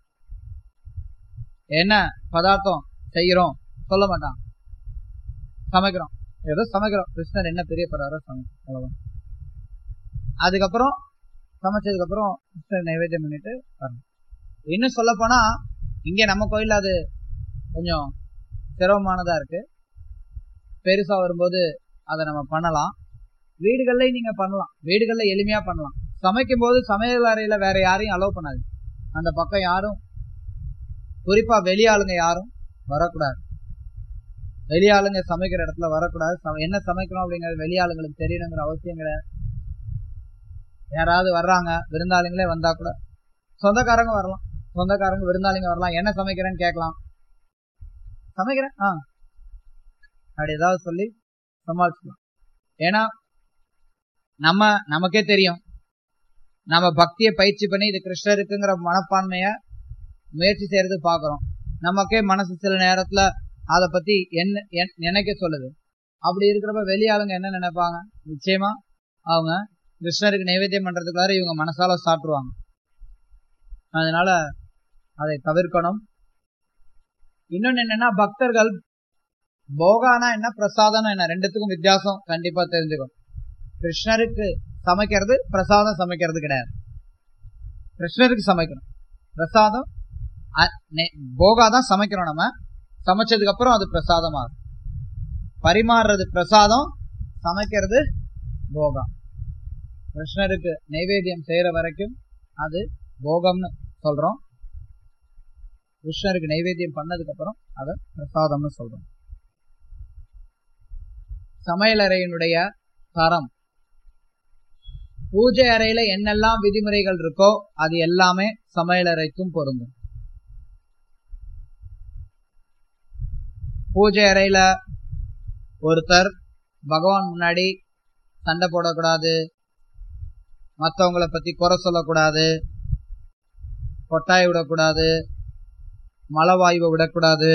என்ன பதார்த்தம் செய்யறோம் சொல்ல மாட்டான் சமைக்கிறோம் ஏதோ சமைக்கிறோம் கிருஷ்ணர் என்ன பெரிய படாரோ சமைக்கிறோம் அதுக்கப்புறம் சமைச்சதுக்கு அப்புறம் கிருஷ்ணர் நைவேத்தியம் பண்ணிட்டு வரணும் இன்னும் சொல்ல போனா இங்க நம்ம கோயில் அது கொஞ்சம் சிரமமானதா இருக்கு பெருசா வரும்போது அதை நம்ம பண்ணலாம் வீடுகள்ல நீங்க பண்ணலாம் வீடுகள்ல எளிமையா பண்ணலாம் சமைக்கும் போது சமையல் அறையில வேற யாரையும் அலோவ் பண்ணாது அந்த பக்கம் யாரும் குறிப்பா வெளியாளுங்க யாரும் வரக்கூடாது வெளியாளுங்க சமைக்கிற இடத்துல வரக்கூடாது என்ன சமைக்கணும் அப்படிங்கிறது வெளியாளுங்களுக்கு தெரியணுங்கிற அவசியம் கிடையாது யாராவது வர்றாங்க விருந்தாளிங்களே வந்தா கூட சொந்தக்காரங்க வரலாம் சொந்தக்காரங்க விருந்தாளிங்க வரலாம் என்ன சமைக்கிறேன்னு கேட்கலாம் சமைக்கிறேன் ஆ அப்படி ஏதாவது சொல்லி சமாளிச்சுக்கலாம் ஏன்னா நம்ம நமக்கே தெரியும் நம்ம பக்தியை பயிற்சி பண்ணி இது கிருஷ்ணருக்குங்கிற மனப்பான்மைய முயற்சி செய்யறது பாக்குறோம் நமக்கே மனசு சில நேரத்துல அதை பத்தி என்ன நினைக்க சொல்லுது அப்படி இருக்கிறப்ப வெளியாளுங்க என்ன நினைப்பாங்க நிச்சயமா அவங்க கிருஷ்ணருக்கு நைவேத்தியம் பண்றதுக்குள்ளார இவங்க மனசால சாப்பிடுவாங்க அதனால அதை தவிர்க்கணும் இன்னொன்னு என்னன்னா பக்தர்கள் போகானா என்ன பிரசாதம்னா என்ன ரெண்டுத்துக்கும் வித்தியாசம் கண்டிப்பா தெரிஞ்சுக்கணும் கிருஷ்ணருக்கு சமைக்கிறது பிரசாதம் சமைக்கிறது கிடையாது கிருஷ்ணருக்கு சமைக்கணும் பிரசாதம் போகா தான் சமைக்கிறோம் நம்ம சமைச்சதுக்கு அப்புறம் அது பிரசாதம் ஆகும் பரிமாறுறது பிரசாதம் சமைக்கிறது போகா கிருஷ்ணருக்கு நைவேத்தியம் செய்யற வரைக்கும் அது போகம்னு சொல்றோம் கிருஷ்ணருக்கு நைவேத்தியம் பண்ணதுக்கு அப்புறம் அதை பிரசாதம்னு சொல்றோம் சமையலறையினுடைய தரம் பூஜை அறையில என்னெல்லாம் விதிமுறைகள் இருக்கோ அது எல்லாமே சமையலறைக்கும் பொருந்தும் பூஜை அறையில ஒருத்தர் பகவான் முன்னாடி சண்டை போடக்கூடாது மற்றவங்களை பத்தி குறை சொல்லக்கூடாது கொட்டாய் விடக்கூடாது மலவாயுவை விடக்கூடாது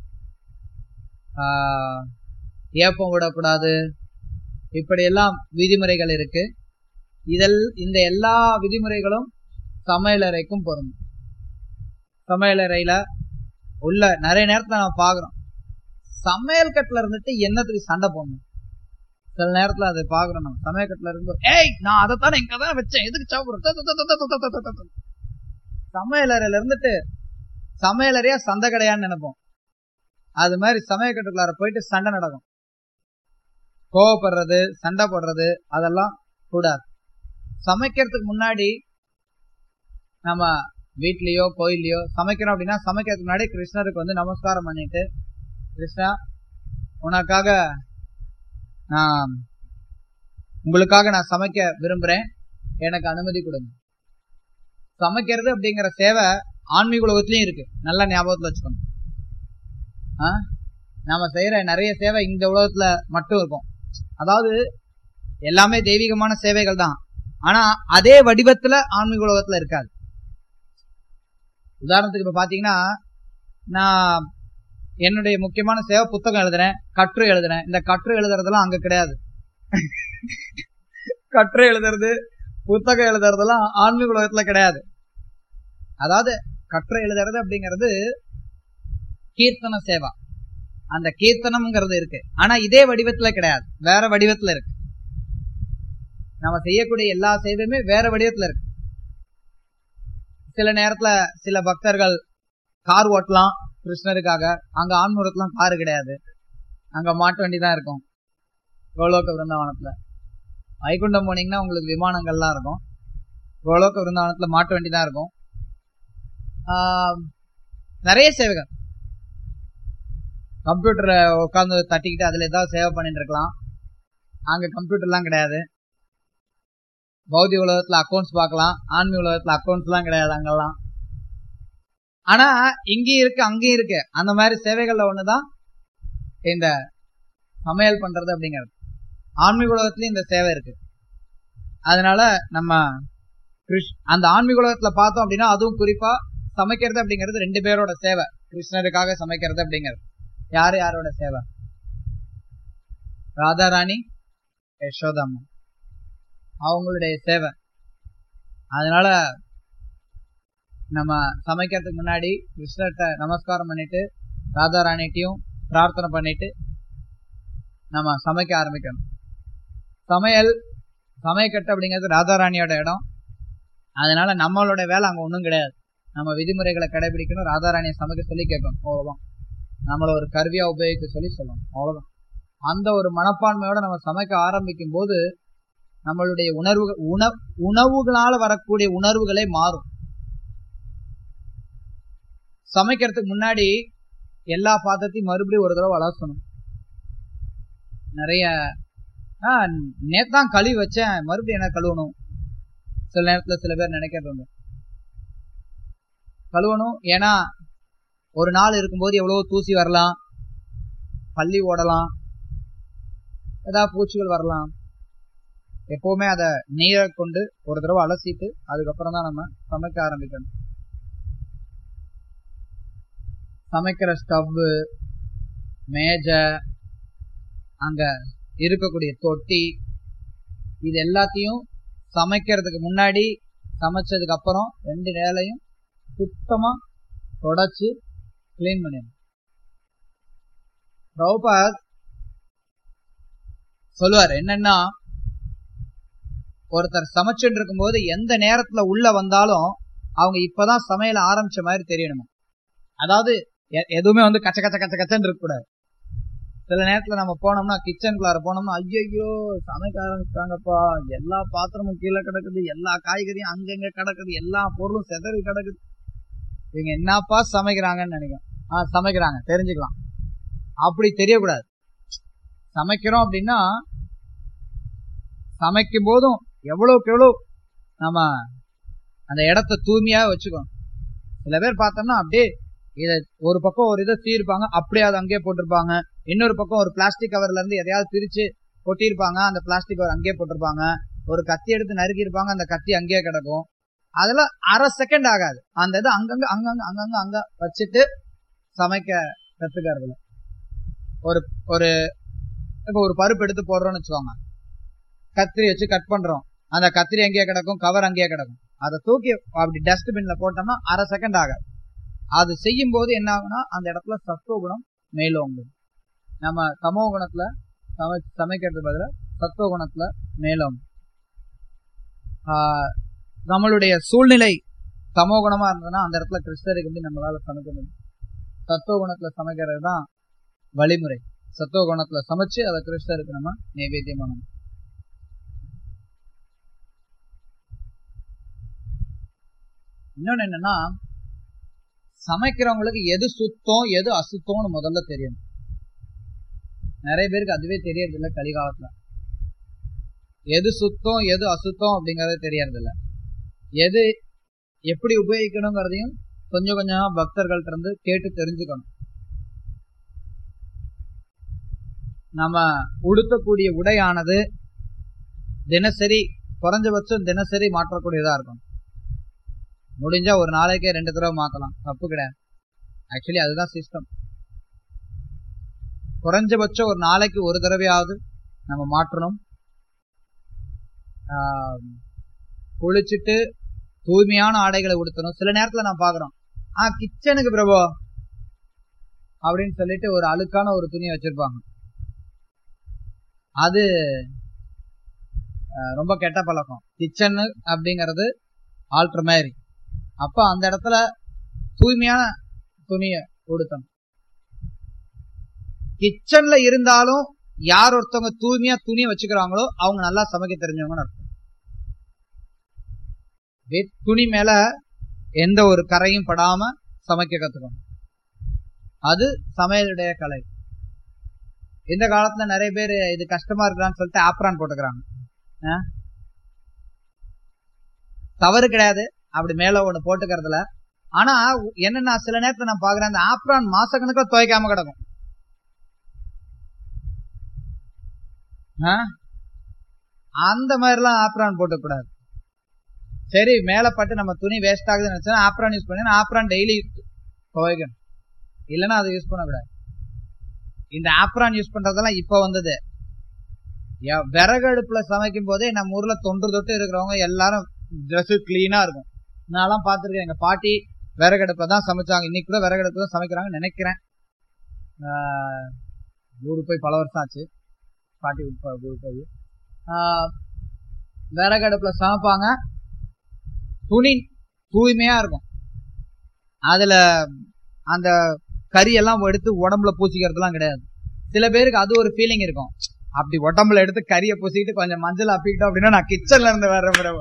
ஏப்பம் விடக்கூடாது இப்படியெல்லாம் விதிமுறைகள் இருக்கு இதல் இந்த எல்லா விதிமுறைகளும் சமையலறைக்கும் பொருந்தும் சமையலறையில உள்ள நிறைய நேரத்துல நம்ம பாக்குறோம் சமையல் கட்டுல இருந்துட்டு என்னத்துக்கு சண்டை போடணும் சில நேரத்துல அதை பாக்குறோம் நம்ம சமையல் கட்டுல இருந்து ஏய் நான் அதைத்தானே இங்க தான் வச்சேன் எதுக்கு சாப்பிடுறேன் சமையலறையில இருந்துட்டு சமையலறையா சண்டை கிடையான்னு நினைப்போம் அது மாதிரி சமையல் கட்டுக்குள்ளார போயிட்டு சண்டை நடக்கும் கோவப்படுறது சண்டை போடுறது அதெல்லாம் கூடாது சமைக்கிறதுக்கு முன்னாடி நம்ம வீட்லயோ கோயிலையோ சமைக்கிறோம் அப்படின்னா சமைக்கிறதுக்கு முன்னாடி கிருஷ்ணருக்கு வந்து நமஸ்காரம் பண்ணிட்டு கிருஷ்ணா உனக்காக நான் உங்களுக்காக நான் சமைக்க விரும்புறேன் எனக்கு அனுமதி கொடுங்க சமைக்கிறது அப்படிங்கிற சேவை ஆன்மீக உலகத்திலயும் இருக்கு நல்லா ஞாபகத்துல வச்சுக்கணும் ஆ? நாம செய்யற நிறைய சேவை இந்த உலகத்துல மட்டும் இருக்கும் அதாவது எல்லாமே தெய்வீகமான சேவைகள் தான் ஆனா அதே வடிவத்துல ஆன்மீக உலகத்துல இருக்காது உதாரணத்துக்கு இப்ப பாத்தீங்கன்னா நான் என்னுடைய முக்கியமான சேவை புத்தகம் எழுதுறேன் கட்டுரை எழுதுறேன் இந்த கட்டுரை எழுதுறதெல்லாம் அங்க கிடையாது கட்டுரை எழுதுறது புத்தகம் எழுதுறதெல்லாம் ஆன்மீக உலகத்துல கிடையாது அதாவது கட்டுரை எழுதுறது அப்படிங்கிறது கீர்த்தன சேவா அந்த கீர்த்தனம்ங்கிறது இருக்கு ஆனா இதே வடிவத்துல கிடையாது வேற வடிவத்துல இருக்கு நம்ம செய்யக்கூடிய எல்லா சேவையுமே வேற வடிவத்துல இருக்கு சில நேரத்துல சில பக்தர்கள் கார் ஓட்டலாம் கிருஷ்ணருக்காக அங்க ஆன்மூரத்துலாம் காரு கிடையாது அங்க மாட்டு வண்டி தான் இருக்கும் கோலோக விருந்தாவனத்துல வைகுண்டம் போனீங்கன்னா உங்களுக்கு விமானங்கள்லாம் இருக்கும் கோலோக விருந்தாவனத்துல மாட்டு வண்டி தான் இருக்கும் ஆஹ் நிறைய சேவைகள் கம்ப்யூட்டரை உட்காந்து தட்டிக்கிட்டு அதுல ஏதாவது சேவை பண்ணிட்டு இருக்கலாம் அங்க கம்ப்யூட்டர்லாம் கிடையாது பௌதிக உலகத்துல அக்கௌண்ட்ஸ் பார்க்கலாம் ஆன்மீக உலகத்துல அக்கௌண்ட்ஸ்லாம் கிடையாது அங்கெல்லாம் ஆனா இங்கேயும் இருக்கு அங்கேயும் இருக்கு அந்த மாதிரி சேவைகள்ல ஒண்ணுதான் இந்த சமையல் பண்றது அப்படிங்கிறது ஆன்மீக உலகத்துலயும் இந்த சேவை இருக்கு அதனால நம்ம கிருஷ் அந்த ஆன்மீக உலகத்துல பார்த்தோம் அப்படின்னா அதுவும் குறிப்பா சமைக்கிறது அப்படிங்கிறது ரெண்டு பேரோட சேவை கிருஷ்ணருக்காக சமைக்கிறது அப்படிங்கிறது யாரு யாரோட சேவை ராதாராணி யசோதாம்மா அவங்களுடைய சேவை அதனால நம்ம சமைக்கிறதுக்கு முன்னாடி கிருஷ்ணர்கிட்ட நமஸ்காரம் பண்ணிட்டு ராதாராணிட்டையும் பிரார்த்தனை பண்ணிட்டு நம்ம சமைக்க ஆரம்பிக்கணும் சமையல் சமையக்கட்டு அப்படிங்கிறது ராதாராணியோட இடம் அதனால நம்மளோட வேலை அங்க ஒன்றும் கிடையாது நம்ம விதிமுறைகளை கடைபிடிக்கணும் ராதாராணியை சமைக்க சொல்லி கேட்கணும் அவ்வளவுதான் நம்மள ஒரு கருவியா உபயோகிக்க சொல்லி சொல்லணும் அவ்வளவுதான் அந்த ஒரு மனப்பான்மையோட நம்ம சமைக்க ஆரம்பிக்கும் போது நம்மளுடைய உணர்வு உண உணவுகளால வரக்கூடிய உணர்வுகளே மாறும் சமைக்கிறதுக்கு முன்னாடி எல்லா பாத்திரத்தையும் மறுபடியும் ஒரு தடவை அலசணும் நிறைய ஆஹ் நேத்தான் கழுவி வச்சேன் மறுபடியும் என்ன கழுவணும் சில நேரத்துல சில பேர் நினைக்கிறது உண்டு கழுவணும் ஏன்னா ஒரு நாள் இருக்கும்போது எவ்வளவோ தூசி வரலாம் பள்ளி ஓடலாம் ஏதாவது பூச்சிகள் வரலாம் எப்பவுமே அதை நீரை கொண்டு ஒரு தடவை அலசிட்டு அதுக்கப்புறம் தான் நம்ம சமைக்க ஆரம்பிக்கணும் சமைக்கிற ஸ்டவ்வு மேஜை அங்க இருக்கக்கூடிய தொட்டி இது எல்லாத்தையும் சமைக்கிறதுக்கு முன்னாடி சமைச்சதுக்கு அப்புறம் ரெண்டு நேலையும் சுத்தமா தொடச்சு கிளீன் பண்ணிடணும் பிரபுபாத் சொல்லுவார் என்னன்னா ஒருத்தர் சமைச்சுட்டு இருக்கும்போது எந்த நேரத்துல உள்ள வந்தாலும் அவங்க இப்பதான் சமையல ஆரம்பிச்ச மாதிரி தெரியணுமா அதாவது எ- எதுவுமே வந்து கச்ச கச்ச கச்ச கச்சன்னு இருக்கக்கூடாது சில நேரத்துல நம்ம போனோம்னா கிச்சனுக்குள்ளார போனோம்னா ஐயோ சமைக்க ஆரம்பிச்சாங்கப்பா எல்லா பாத்திரமும் கீழே கிடக்குது எல்லா காய்கறியும் அங்கங்க கிடக்குது எல்லா பொருளும் செதறி கிடக்குது இவங்க என்னப்பா சமைக்கிறாங்கன்னு நினைக்கிறேன் ஆஹ் சமைக்கிறாங்க தெரிஞ்சுக்கலாம் அப்படி தெரியக்கூடாது சமைக்கிறோம் அப்படின்னா சமைக்கும் போதும் எவ்வளவுக்கு எவ்வளவு நம்ம அந்த இடத்த தூய்மையா வச்சுக்கணும் சில பேர் பார்த்தோம்னா அப்படியே இத ஒரு பக்கம் ஒரு இதை சீர்ப்பாங்க அப்படியே அதை அங்கேயே போட்டிருப்பாங்க இன்னொரு பக்கம் ஒரு பிளாஸ்டிக் கவர்ல இருந்து எதையாவது பிரிச்சு கொட்டியிருப்பாங்க அந்த பிளாஸ்டிக் கவர் அங்கேயே போட்டிருப்பாங்க ஒரு கத்தி எடுத்து நறுக்கி இருப்பாங்க அந்த கத்தி அங்கேயே கிடக்கும் அதெல்லாம் அரை செகண்ட் ஆகாது அந்த இது அங்கங்க அங்கங்க அங்கங்க அங்க வச்சுட்டு சமைக்க கத்துக்கிறதுல ஒரு ஒரு இப்போ ஒரு பருப்பு எடுத்து போடுறோம்னு வச்சுக்கோங்க கத்திரி வச்சு கட் பண்றோம் அந்த கத்திரி அங்கேயே கிடக்கும் கவர் அங்கேயே கிடக்கும் அதை தூக்கி அப்படி டஸ்ட்பின்ல போட்டோம்னா அரை செகண்ட் ஆகாது அது செய்யும் போது என்ன ஆகும்னா அந்த இடத்துல சத்துவ குணம் மேலோங்கும் நம்ம தமோ குணத்துல சமை சமைக்கிறது பதிலா சத்துவ குணத்துல மேலோங்கும் ஆஹ் நம்மளுடைய சூழ்நிலை தமோ குணமா இருந்ததுன்னா அந்த இடத்துல கிறிஸ்தருக்கு வந்து நம்மளால சமைக்க முடியும் சத்துவ குணத்துல சமைக்கிறது தான் வழிமுறை சத்துவ குணத்துல சமைச்சு அதை கிறிஸ்தருக்கு நம்ம நைவேத்தியம் பண்ணணும் இன்னொன்னு என்னன்னா சமைக்கிறவங்களுக்கு எது சுத்தம் எது அசுத்தம்னு முதல்ல தெரியணும் நிறைய பேருக்கு அதுவே தெரியறது இல்ல கலிகாலத்துல எது சுத்தம் எது அசுத்தம் அப்படிங்கறது தெரியறது இல்ல எது எப்படி உபயோகிக்கணுங்கிறதையும் கொஞ்சம் கொஞ்சமா பக்தர்கள்ட்ட இருந்து கேட்டு தெரிஞ்சுக்கணும் நம்ம உடுத்தக்கூடிய உடையானது தினசரி குறைஞ்சபட்சம் தினசரி மாற்றக்கூடியதா இருக்கும் முடிஞ்சா ஒரு நாளைக்கே ரெண்டு தடவை மாத்தலாம் தப்பு கிடையாது ஆக்சுவலி அதுதான் சிஸ்டம் குறைஞ்சபட்சம் ஒரு நாளைக்கு ஒரு தடவையாவது நம்ம மாற்றணும் ஆஹ் குளிச்சுட்டு தூய்மையான ஆடைகளை உடுத்தணும் சில நேரத்துல நான் பாக்குறோம் ஆ கிச்சனுக்கு பிரபு அப்படின்னு சொல்லிட்டு ஒரு அழுக்கான ஒரு துணியை வச்சிருப்பாங்க அது அஹ், ரொம்ப கெட்ட பழக்கம் கிச்சன் அப்படிங்கிறது ஆல்டர் மாதிரி அப்ப அந்த இடத்துல தூய்மையான துணியை உடுத்தணும் கிச்சன்ல இருந்தாலும் யார் ஒருத்தவங்க தூய்மையா துணியை வச்சுக்கிறாங்களோ அவங்க நல்லா சமைக்க தெரிஞ்சவங்கன்னு அர்த்தம் வே- துணி மேல எந்த ஒரு கரையும் படாம சமைக்க கத்துக்கணும் அது சமையலுடைய கலை இந்த காலத்துல நிறைய பேர் இது கஷ்டமா இருக்கிறான்னு சொல்லிட்டு ஆப்ரான் போட்டுக்கிறாங்க ஆ? தவறு கிடையாது அப்படி மேல ஒண்ணு போட்டுக்கிறதுல ஆனா என்னன்னா சில நேரத்துல நான் பாக்குறேன் அந்த ஆப்ரான் மாசக்கணக்கில் துவைக்காம கிடக்கும் ஆ? அந்த மாதிரிலாம் ஆப்ரான் போட்டுக்கூடாது சரி மேல பட்டு நம்ம துணி வேஸ்ட் ஆகுதுன்னு நினைச்சா ஆப்ரான் யூஸ் பண்ணி ஆப்ரான் டெய்லி துவைக்கணும் இல்லைன்னா அதை யூஸ் பண்ணக்கூடாது இந்த ஆப்ரான் யூஸ் பண்றதெல்லாம் இப்ப வந்தது ய- விறகு அடுப்புல சமைக்கும் போதே நம்ம ஊர்ல தொன்று தொட்டு இருக்கிறவங்க எல்லாரும் ட்ரெஸ் கிளீனா இருக்கும் நான்லாம் பார்த்திருக்கேன் எங்க பாட்டி விறகு அடுப்புல தான் சமைச்சாங்க இன்னைக்கு கூட விறகு அடுப்புல தான் சமைக்கிறாங்கன்னு நினைக்கிறேன் ஆஹ் ஊருக்கு போய் பல வருஷம் ஆச்சு பாட்டி ஊருக்கு போ- ஊருக்கு போய் ஆஹ் விறகு அடுப்புல சமைப்பாங்க துணி தூய்மையா இருக்கும் அதுல அந்த கறி எல்லாம் எடுத்து உடம்புல பூசிக்கிறதுலாம் கிடையாது சில பேருக்கு அது ஒரு ஃபீலிங் இருக்கும் அப்படி உடம்புல எடுத்து கறியை பூசிக்கிட்டு கொஞ்சம் மஞ்சள் அப்பிக்கிட்டோம் அப்படின்னா நான் கிச்சன்ல இருந்து வர்ற பிறகு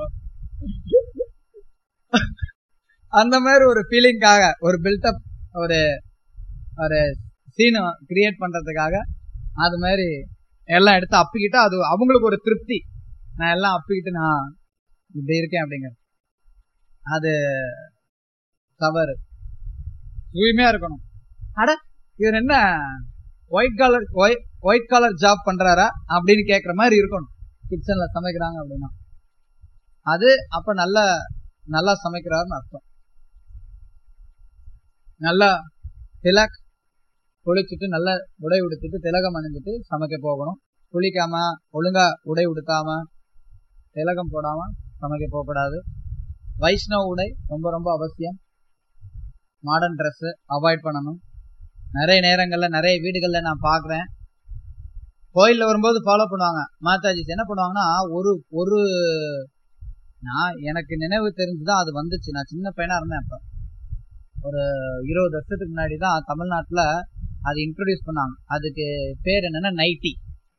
அந்த மாதிரி ஒரு ஃபீலிங்காக ஒரு பில்டப் ஒரு ஒரு சீனை கிரியேட் பண்றதுக்காக அது மாதிரி எல்லாம் எடுத்து அப்பிக்கிட்டு அது அவங்களுக்கு ஒரு திருப்தி நான் எல்லாம் அப்பிக்கிட்டு நான் இப்படி இருக்கேன் அப்படிங்கிறது அது தவறு தூய்மையா இருக்கணும் அட இவர் என்ன white collar white collar job பண்றாரா அப்படின்னு கேக்குற மாதிரி இருக்கணும் கிச்சன்ல சமைக்கிறாங்க அப்படின்னா அது அப்ப நல்ல நல்லா சமைக்கிறாருன்னு அர்த்தம் நல்லா திலக் குளிச்சுட்டு நல்ல உடை உடுத்திட்டு திலகம் அணிஞ்சிட்டு சமைக்க போகணும் குளிக்காம ஒழுங்கா உடை உடுத்தாம திலகம் போடாம சமைக்க போகக்கூடாது வைஷ்ணவ உடை ரொம்ப ரொம்ப அவசியம் மாடர்ன் ட்ரெஸ் அவாய்ட் பண்ணணும் நிறைய நேரங்கள்ல நிறைய வீடுகள்ல நான் பாக்குறேன் கோயில்ல வரும்போது ஃபாலோ பண்ணுவாங்க மாதாஜிஸ் என்ன பண்ணுவாங்கன்னா ஒரு ஒரு நான் எனக்கு நினைவு தெரிஞ்சுதான் அது வந்துச்சு நான் சின்ன பையனா இருந்தேன் அப்ப ஒரு இருபது வருஷத்துக்கு முன்னாடி தான் தமிழ்நாட்டுல அது இன்ட்ரோடியூஸ் பண்ணாங்க அதுக்கு பேர் என்னன்னா நைட்டி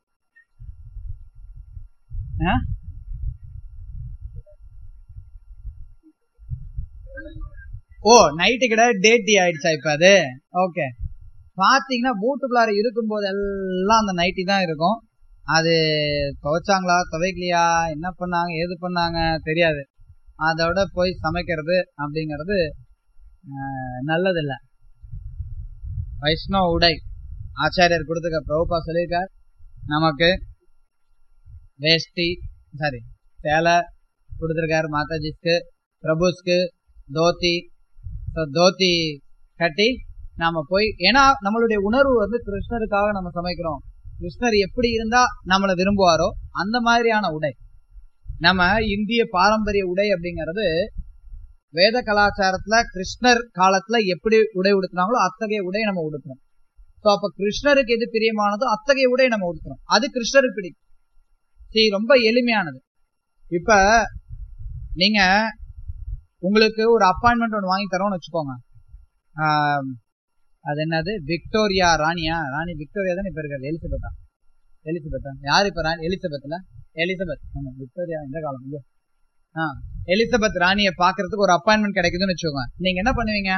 ஓ நைட்டு கிடையாது டேட்டி ஆயிடுச்சா இப்ப அது ஓகே பாத்தீங்கன்னா பூட்டுக்குள்ளார இருக்கும் போது எல்லாம் அந்த நைட்டி தான் இருக்கும் அது துவைச்சாங்களா துவைக்கலையா என்ன பண்ணாங்க ஏது பண்ணாங்க தெரியாது அதோட போய் சமைக்கிறது அப்படிங்கிறது ஆஹ், நல்லதில்ல வைஷ்ணவ உடை ஆச்சாரியர் கொடுத்துக்க பிரபுபா சொல்லியிருக்கார் நமக்கு வேஷ்டி சாரி சேலை கொடுத்துருக்காரு மாதாஜிஸ்க்கு பிரபுஸ்க்கு தோத்தி So, தோத்தி கட்டி நாம போய் ஏன்னா நம்மளுடைய உணர்வு வந்து கிருஷ்ணருக்காக நம்ம சமைக்கிறோம் கிருஷ்ணர் எப்படி இருந்தா நம்மளை விரும்புவாரோ அந்த மாதிரியான உடை நம்ம இந்திய பாரம்பரிய உடை அப்படிங்கிறது வேத கலாச்சாரத்துல கிருஷ்ணர் காலத்துல எப்படி உடை உடுத்தினாங்களோ அத்தகைய உடை நம்ம உடுத்துறோம் சோ அப்ப கிருஷ்ணருக்கு எது பிரியமானதோ அத்தகைய உடை நம்ம உடுத்துறோம் அது கிருஷ்ணருக்கு பிடிக்கும் சரி ரொம்ப எளிமையானது இப்ப நீங்க உங்களுக்கு ஒரு அப்பாயின்மெண்ட் ஒன்று வாங்கி தரோம்னு வச்சுக்கோங்க ஆம், அது என்னது விக்டோரியா ராணியா ராணி விக்டோரியா தான் இப்ப இருக்காரு எலிசபெத்தா எலிசபெத்தா யார் இப்ப ராணி எலிசபெத்ல எலிசபெத் ஆமா விக்டோரியா இந்த காலம் இல்லையா ஆ எலிசபெத் ராணியை பாக்குறதுக்கு ஒரு அப்பாயின்மெண்ட் கிடைக்குதுன்னு வச்சுக்கோங்க நீங்க என்ன பண்ணுவீங்க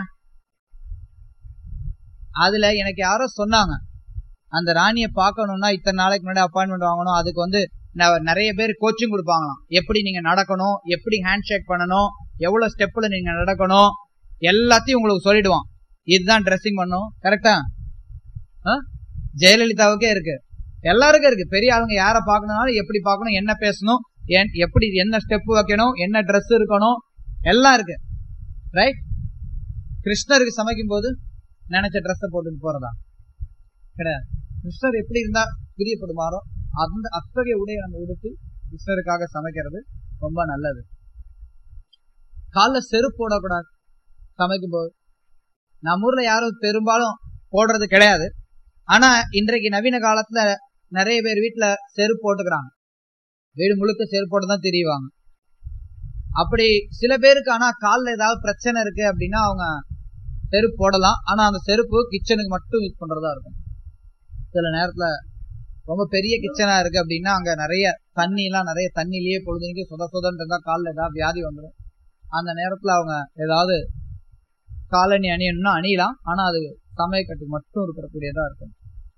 அதுல எனக்கு யாரோ சொன்னாங்க அந்த ராணியை பார்க்கணும்னா இத்தனை நாளைக்கு முன்னாடி அப்பாயின்மெண்ட் வாங்கணும் அதுக்கு வந்து ந- நிறைய பேர் கோச்சிங் கொடுப்பாங்களாம் எப்படி நீங்க நடக்கணும் எப்படி ஹேண்ட் ஷேக் பண்ணணும் எவ்வளவு ஸ்டெப்ல நீங்க நடக்கணும் எல்லாத்தையும் உங்களுக்கு சொல்லிடுவான் இதுதான் ட்ரெஸ்ஸிங் பண்ணும் கரெக்டா ஜெயலலிதாவுக்கே இருக்கு எல்லாருக்கும் இருக்கு பெரிய ஆளுங்க யாரை பார்க்கணும்னாலும் எப்படி பார்க்கணும் என்ன பேசணும் என்- எப்படி என்ன ஸ்டெப் வைக்கணும் என்ன Dress இருக்கணும் எல்லாம் இருக்கு ரைட் கிருஷ்ணருக்கு சமைக்கும் போது நினைச்ச ட்ரெஸ்ஸை போட்டுட்டு போறதா கிடையாது கிருஷ்ணர் எப்படி இருந்தா பிரியப்படுமாறோ அந்த அத்தகைய உடையை நம்ம உடுத்தி கிருஷ்ணருக்காக சமைக்கிறது ரொம்ப நல்லது காலில் செருப்பு போடக்கூடாது சமைக்கும் போது நம்ம ஊர்ல யாரும் பெரும்பாலும் போடுறது கிடையாது ஆனா இன்றைக்கு நவீன காலத்துல நிறைய பேர் வீட்டுல செருப்பு போட்டுக்கிறாங்க வீடு முழுக்க செருப்பு போட்டு தான் தெரியுவாங்க அப்படி சில பேருக்கு ஆனா கால்ல ஏதாவது பிரச்சனை இருக்கு அப்படின்னா அவங்க செருப்பு போடலாம் ஆனா அந்த செருப்பு கிச்சனுக்கு மட்டும் யூஸ் பண்றதா இருக்கும் சில நேரத்துல ரொம்ப பெரிய கிச்சனா இருக்கு அப்படின்னா அங்க நிறைய தண்ணி எல்லாம் நிறைய தண்ணிலேயே பொழுதுனிக்கு சுத சுதன்னு இருந்தா காலில் ஏதாவது வியாதி வந்துடும் அந்த நேரத்துல அவங்க ஏதாவது காலணி அணியணும்னா அணியலாம் ஆனா அது சமயக்கட்டுக்கு மட்டும் இருக்கக்கூடியதா இருக்கும்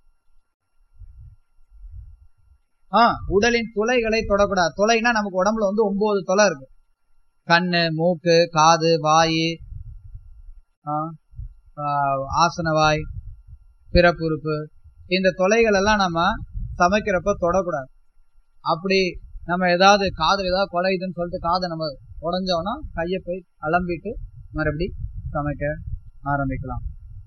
ஆ உடலின் துளைகளை தொடக்கூடாது துளைனா நமக்கு உடம்புல வந்து ஒன்பது துளை இருக்கு கண்ணு மூக்கு காது வாய் ஆ, ஆ, ஆசனவாய் பிறப்புறுப்பு இந்த தொலைகள் எல்லாம் நம்ம சமைக்கிறப்ப தொடக்கூடாது அப்படி நம்ம ஏதாவது காது ஏதாவது குலையுதுன்னு சொல்லிட்டு காதை நம்ம உடஞ்சோம்னா கையை போய் அலம்பிட்டு மறுபடி சமைக்க ஆரம்பிக்கலாம்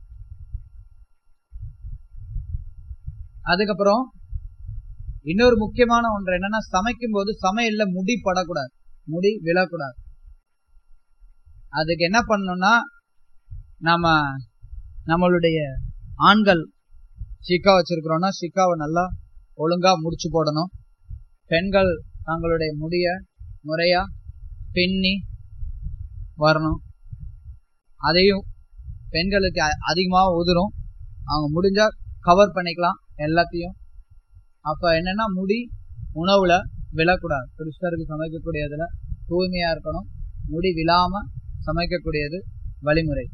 அதுக்கப்புறம் இன்னொரு முக்கியமான ஒன்று என்னன்னா சமைக்கும் போது சமையல்ல முடி படக்கூடாது முடி விழக்கூடாது அதுக்கு என்ன பண்ணணும்னா நம்ம நம்மளுடைய ஆண்கள் சிக்கா வச்சிருக்கிறோம்னா சிக்காவை நல்லா ஒழுங்கா முடிச்சு போடணும் பெண்கள் தங்களுடைய முடிய முறையா பின்னி வரணும் அதையும் பெண்களுக்கு அ- அதிகமா உதிரும் அவங்க முடிஞ்சா கவர் பண்ணிக்கலாம் எல்லாத்தையும் அப்ப என்னன்னா முடி உணவுல விழக்கூடாது கிறிஸ்தருக்கு சமைக்கக்கூடியதுல தூய்மையா இருக்கணும் முடி விழாம சமைக்கக்கூடியது வழிமுறை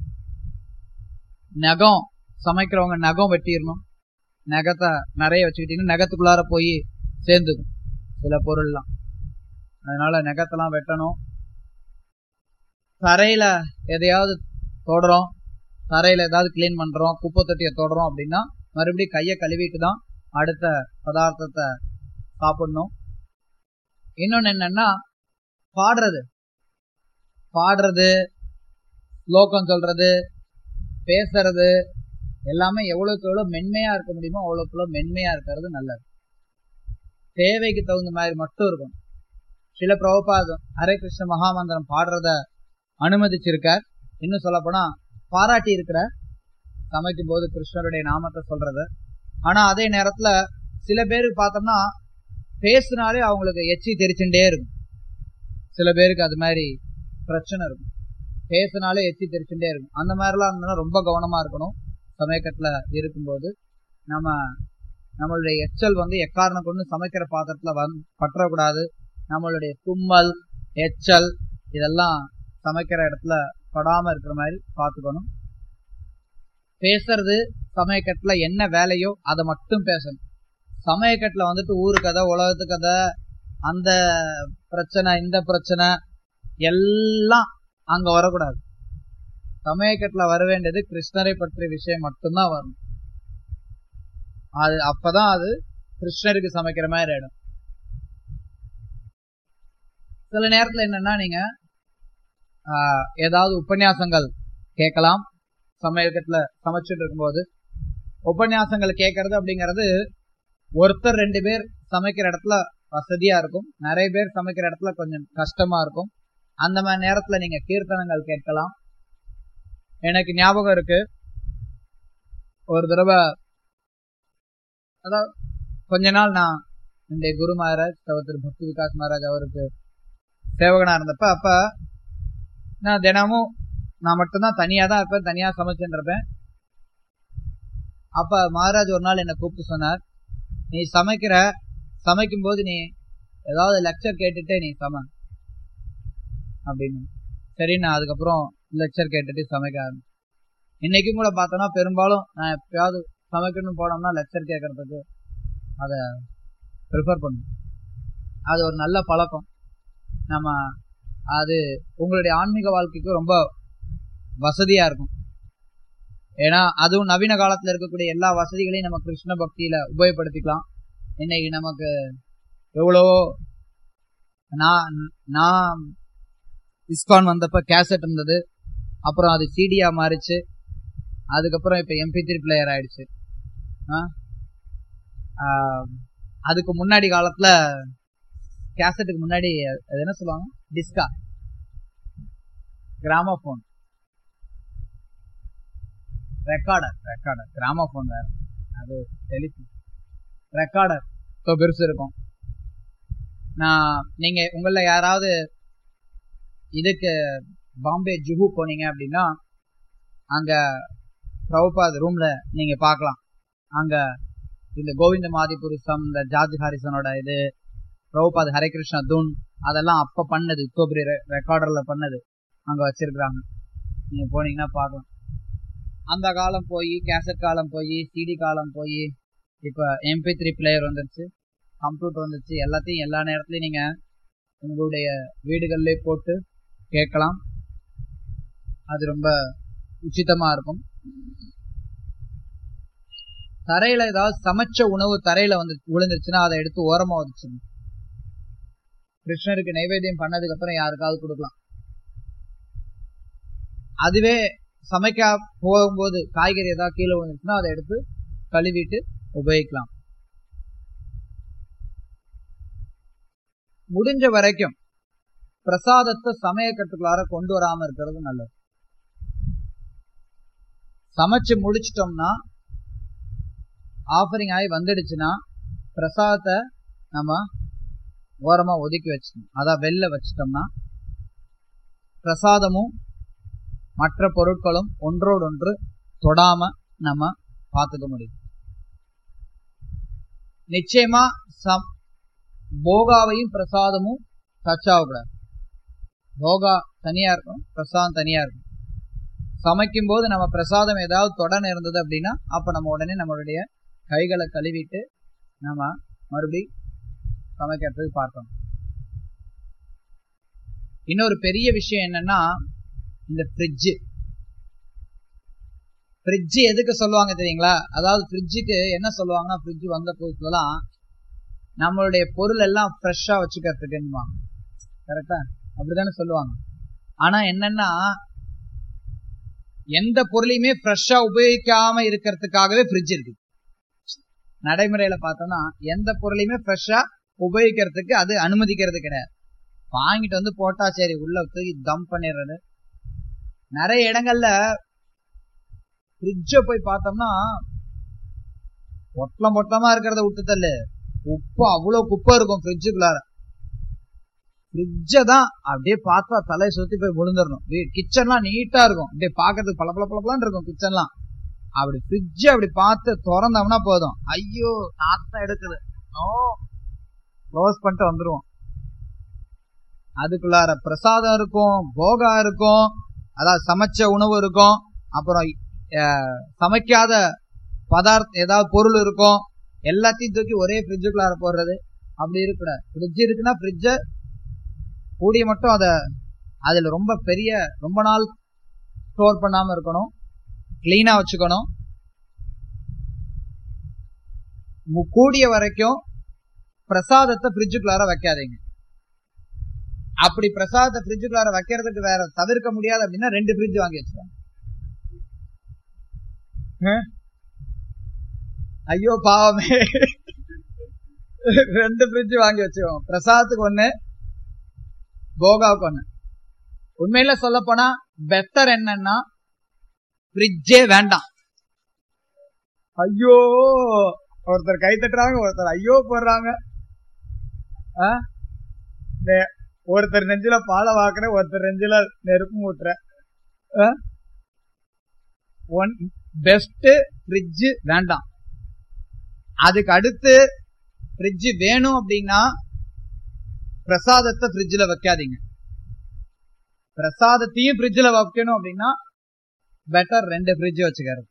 நகம் சமைக்கிறவங்க நகம் வெட்டிடணும் நகத்தை நிறைய வச்சுக்கிட்டீங்கன்னா நகத்துக்குள்ளார போய் சேர்ந்துக்கும் சில பொருள்லாம் அதனால நகத்தெல்லாம் வெட்டணும் தரையில எதையாவது தொடுறோம் தரையில ஏதாவது க்ளீன் பண்றோம் குப்பை தொட்டியை தொடுறோம் அப்படின்னா மறுபடியும் கையை கழுவிட்டு தான் அடுத்த பதார்த்தத்தை சாப்பிடணும் இன்னொன்னு என்னன்னா பாடுறது பாடுறது ஸ்லோகம் சொல்றது பேசுறது எல்லாமே எவ்வளவுக்கு எவ்வளவு மென்மையா இருக்க முடியுமோ அவ்வளவுக்கு எவ்வளவு மென்மையா இருக்கிறது நல்லது தேவைக்கு தகுந்த மாதிரி மட்டும் இருக்கும் சில பிரபுபாதம் ஹரே கிருஷ்ண மகாமந்திரம் பாடுறத அனுமதிச்சிருக்கார் இன்னும் சொல்ல போனா பாராட்டி இருக்கிற சமைக்கும் போது கிருஷ்ணருடைய நாமத்தை சொல்றது ஆனா அதே நேரத்துல சில பேருக்கு பார்த்தோம்னா பேசுனாலே அவங்களுக்கு எச்சி தெரிச்சுட்டே இருக்கும் சில பேருக்கு அது மாதிரி பிரச்சனை இருக்கும் பேசினாலே எச்சி தெரிச்சுட்டே இருக்கும் அந்த மாதிரிலாம் இருந்ததுன்னா ரொம்ப கவனமா இருக்கணும் சமயக்கட்டுல இருக்கும்போது நம்ம நம்மளுடைய எச்சல் வந்து எக்காரணம் கொண்டு சமைக்கிற பாத்திரத்துல வந் பற்றக்கூடாது நம்மளுடைய தும்மல் எச்சல் இதெல்லாம் சமைக்கிற இடத்துல படாம இருக்கிற மாதிரி பார்த்துக்கணும் பேசுறது சமயக்கட்டுல என்ன வேலையோ அதை மட்டும் பேசணும் சமயக்கட்டுல வந்துட்டு ஊரு கதை உலகத்து கதை அந்த பிரச்சனை இந்த பிரச்சனை எல்லாம் அங்க வரக்கூடாது சமயக்கட்டுல வர வேண்டியது கிருஷ்ணரை பற்றிய விஷயம் மட்டும்தான் வரணும் அது அப்பதான் அது கிருஷ்ணருக்கு சமைக்கிற மாதிரி ஆயிடும் சில நேரத்துல என்னன்னா நீங்க ஆஹ், ஏதாவது உபன்யாசங்கள் கேட்கலாம் சமயக்கட்டுல சமைச்சிட்டு இருக்கும்போது உபன்யாசங்கள் கேட்கறது அப்படிங்கிறது ஒருத்தர் ரெண்டு பேர் சமைக்கிற இடத்துல வசதியா இருக்கும் நிறைய பேர் சமைக்கிற இடத்துல கொஞ்சம் கஷ்டமா இருக்கும் அந்த மாதிரி நேரத்துல நீங்க கீர்த்தனங்கள் கேட்கலாம் எனக்கு ஞாபகம் இருக்கு ஒரு தடவை அதாவது கொஞ்ச நாள் நான் இந்த குரு மகாராஜ் திரு பக்தி விகாஸ் மகாராஜ் அவருக்கு சேவகனா இருந்தப்ப அப்ப நான் தினமும் நான் மட்டும்தான் தனியா தான் இருப்பேன் தனியா சமைச்சுட்டு இருப்பேன் அப்ப மகாராஜ் ஒரு நாள் என்னை கூப்பிட்டு சொன்னார் நீ சமைக்கிற சமைக்கும் போது நீ ஏதாவது லெக்சர் கேட்டுட்டே நீ சம அப்படின்னு சரி நான் அதுக்கப்புறம் லெக்சர் கேட்டுட்டு சமைக்க ஆரம்பிச்சேன் இன்னைக்கும் கூட பார்த்தோன்னா பெரும்பாலும் நான் எப்பயாவது சமைக்கணும்னு போனோம்னா லெக்சர் கேட்கறதுக்கு அதை ப்ரிஃபர் பண்ணுவேன் அது ஒரு நல்ல பழக்கம் நம்ம அது உங்களுடைய ஆன்மீக வாழ்க்கைக்கு ரொம்ப வசதியா இருக்கும் ஏன்னா அதுவும் நவீன காலத்துல இருக்கக்கூடிய எல்லா வசதிகளையும் நம்ம கிருஷ்ண பக்தியில உபயோகப்படுத்திக்கலாம் இன்னைக்கு நமக்கு எவ்வளவோ நான் நான் இஸ்கான் வந்தப்ப கேசட் இருந்தது அப்புறம் அது சிடியா மாறிச்சு அதுக்கப்புறம் இப்ப எம்பி த்ரீ பிளேயர் ஆயிடுச்சு ஆ? ஆஹ், அதுக்கு முன்னாடி காலத்துல கேசட்டுக்கு முன்னாடி அது என்ன சொல்லுவாங்க டிஸ்கா கிராமபோன் ரெக்கார்டர் ரெக்கார்டர் கிராமபோன் வேற அது டெலிஃபோன் ரெக்கார்டர் இப்போ பெருசு இருக்கும் நான் நீங்க உங்கள யாராவது இதுக்கு பாம்பே ஜுஹு போனீங்க அப்படின்னா அங்க பிரபுபாத் ரூம்ல நீங்க பார்க்கலாம் அங்க இந்த கோவிந்த மாதிபுருஷம் இந்த ஜார்ஜ் ஹாரிசனோட இது பிரபுபாத் ஹரே கிருஷ்ணா தூன் அதெல்லாம் அப்ப பண்ணது இக்கோபரி ரெக்கார்டர்ல பண்ணது அங்க வச்சிருக்கிறாங்க நீங்க போனீங்கன்னா பார்க்கலாம் அந்த காலம் போய் கேசட் காலம் போய் சிடி காலம் போய் இப்ப எம்பி த்ரீ பிளேயர் வந்துருச்சு கம்ப்யூட்டர் வந்துருச்சு எல்லாத்தையும் எல்லா நேரத்துலயும் நீங்க உங்களுடைய வீடுகள்லயே போட்டு கேட்கலாம் அது ரொம்ப உச்சிதமா இருக்கும் தரையில ஏதாவது சமைச்ச உணவு தரையில வந்து விழுந்துருச்சுன்னா அதை எடுத்து ஓரமா வச்சிடணும் கிருஷ்ணருக்கு நைவேத்தியம் பண்ணதுக்கு அப்புறம் யாருக்காவது கொடுக்கலாம் அதுவே சமைக்க போகும்போது காய்கறி ஏதாவது கீழே விழுந்துச்சுன்னா அதை எடுத்து கழுவிட்டு உபயோகிக்கலாம் முடிஞ்ச வரைக்கும் பிரசாதத்தை சமயக்கட்டுக்குள்ளார கொண்டு வராம இருக்கிறது நல்லது சமைச்சு முடிச்சிட்டோம்னா ஆஃபரிங் ஆகி வந்துடுச்சுன்னா பிரசாதத்தை நம்ம ஓரமா ஒதுக்கி வச்சிடணும் அதான் வெளில வச்சிட்டோம்னா பிரசாதமும் மற்ற பொருட்களும் ஒன்றோடொன்று தொடாம நம்ம பார்த்துக்க முடியும் நிச்சயமா சம் போகாவையும் பிரசாதமும் டச் ஆகக்கூடாது போகா தனியா இருக்கும் பிரசாதம் தனியா இருக்கும் சமைக்கும் போது நம்ம பிரசாதம் ஏதாவது தொடன இருந்தது அப்படின்னா அப்ப நம்ம உடனே நம்மளுடைய கைகளை கழுவிட்டு நம்ம மறுபடி சமைக்கிறதுக்கு பார்க்கணும் இன்னொரு பெரிய விஷயம் என்னன்னா இந்த ஃப்ரிட்ஜ் ஃப்ரிட்ஜ் எதுக்கு சொல்லுவாங்க தெரியுங்களா அதாவது ஃப்ரிட்ஜுக்கு என்ன சொல்லுவாங்கன்னா ஃப்ரிட்ஜ் வந்த புதுசுலலாம் நம்மளுடைய பொருள் எல்லாம் ஃப்ரெஷ்ஷா வச்சுக்கிறதுக்குன்னுவாங்க கரெக்டா அப்படிதானே சொல்லுவாங்க ஆனா என்னன்னா எந்த பொருளையுமே ஃப்ரெஷ்ஷா உபயோகிக்காம இருக்கிறதுக்காகவே ஃப்ரிட்ஜ் இருக்கு நடைமுறையில பார்த்தோம்னா எந்த பொருளையுமே ஃப்ரெஷ்ஷா உபயோகிக்கிறதுக்கு அது அனுமதிக்கிறது கிடையாது வாங்கிட்டு வந்து போட்டா சரி உள்ள தூக்கி தம் பண்ணிடுறது நிறைய இடங்கள்ல ஃப்ரிட்ஜ போய் பார்த்தோம்னா பொட்டலம் பொட்டலமா இருக்கிறத விட்டு தள்ளு உப்பு அவ்வளவு குப்பை இருக்கும் ஃப்ரிட்ஜுக்குள்ளார ஃப்ரிட்ஜ தான் அப்படியே பார்த்தா தலையை சுத்தி போய் விழுந்துடணும் கிச்சன்லாம் நீட்டா இருக்கும் அப்படியே பாக்குறதுக்கு பல பல பலப்பலான்னு இருக்கும் கிச்சன்லாம் அப்படி ஃப்ரிட்ஜ் அப்படி பார்த்து திறந்தோம்னா போதும் ஐயோ நாத்தம் எடுக்குது ஓ க்ளோஸ் பண்ணிட்டு வந்துருவோம் அதுக்குள்ளார பிரசாதம் இருக்கும் போகா இருக்கும் அதாவது சமைச்ச உணவு இருக்கும் அப்புறம் அஹ், சமைக்காத பதார்த்தம் ஏதாவது பொருள் இருக்கும் எல்லாத்தையும் தூக்கி ஒரே ஃப்ரிட்ஜுக்குள்ளார போடுறது அப்படி இருக்கக்கூடாது ஃப்ரிட்ஜ் இருக்குன்னா ஃப்ரிட்ஜ கூடிய மட்டும் அதை அதுல ரொம்ப பெரிய ரொம்ப நாள் ஸ்டோர் பண்ணாம இருக்கணும் கிளீனா வச்சுக்கணும் மு- கூடிய வரைக்கும் பிரசாதத்தை ஃப்ரிட்ஜுக்குள்ளார வைக்காதீங்க அப்படி பிரசாதத்தை ஃப்ரிட்ஜுக்குள்ளார வைக்கிறதுக்கு வேற தவிர்க்க முடியாது அப்படின்னா ரெண்டு ஃப்ரிட்ஜ் வாங்கி வச்சுக்கோங்க ஆ? ஐயோ பாவமே ரெண்டு ஃப்ரிட்ஜ் வாங்கி வச்சுக்கோங்க பிரசாதத்துக்கு ஒண்ணு போகாவுக்கு ஒண்ணு உண்மையில சொல்ல போனா பெட்டர் என்னன்னா ஃப்ரிட்ஜே வேண்டாம் ஐயோ ஒருத்தர் கை தட்டுறாங்க ஒருத்தர் ஐயோ போடுறாங்க ஆ? நெ- ஒருத்தர் நெஞ்சில பாலை வாக்குறேன் ஒருத்தர் நெஞ்சில நெருப்பு மூட்டுறேன் ஒன் பெஸ்ட் ஃப்ரிட்ஜ் வேண்டாம் அதுக்கு அடுத்து ஃப்ரிட்ஜ் வேணும் அப்படின்னா பிரசாதத்தை ஃப்ரிட்ஜ்ல வைக்காதீங்க பிரசாதத்தையும் ஃப்ரிட்ஜ்ல வைக்கணும் அப்படின்னா பெட்டர் ரெண்டு ஃப்ரிட்ஜ் வச்சுக்கிறது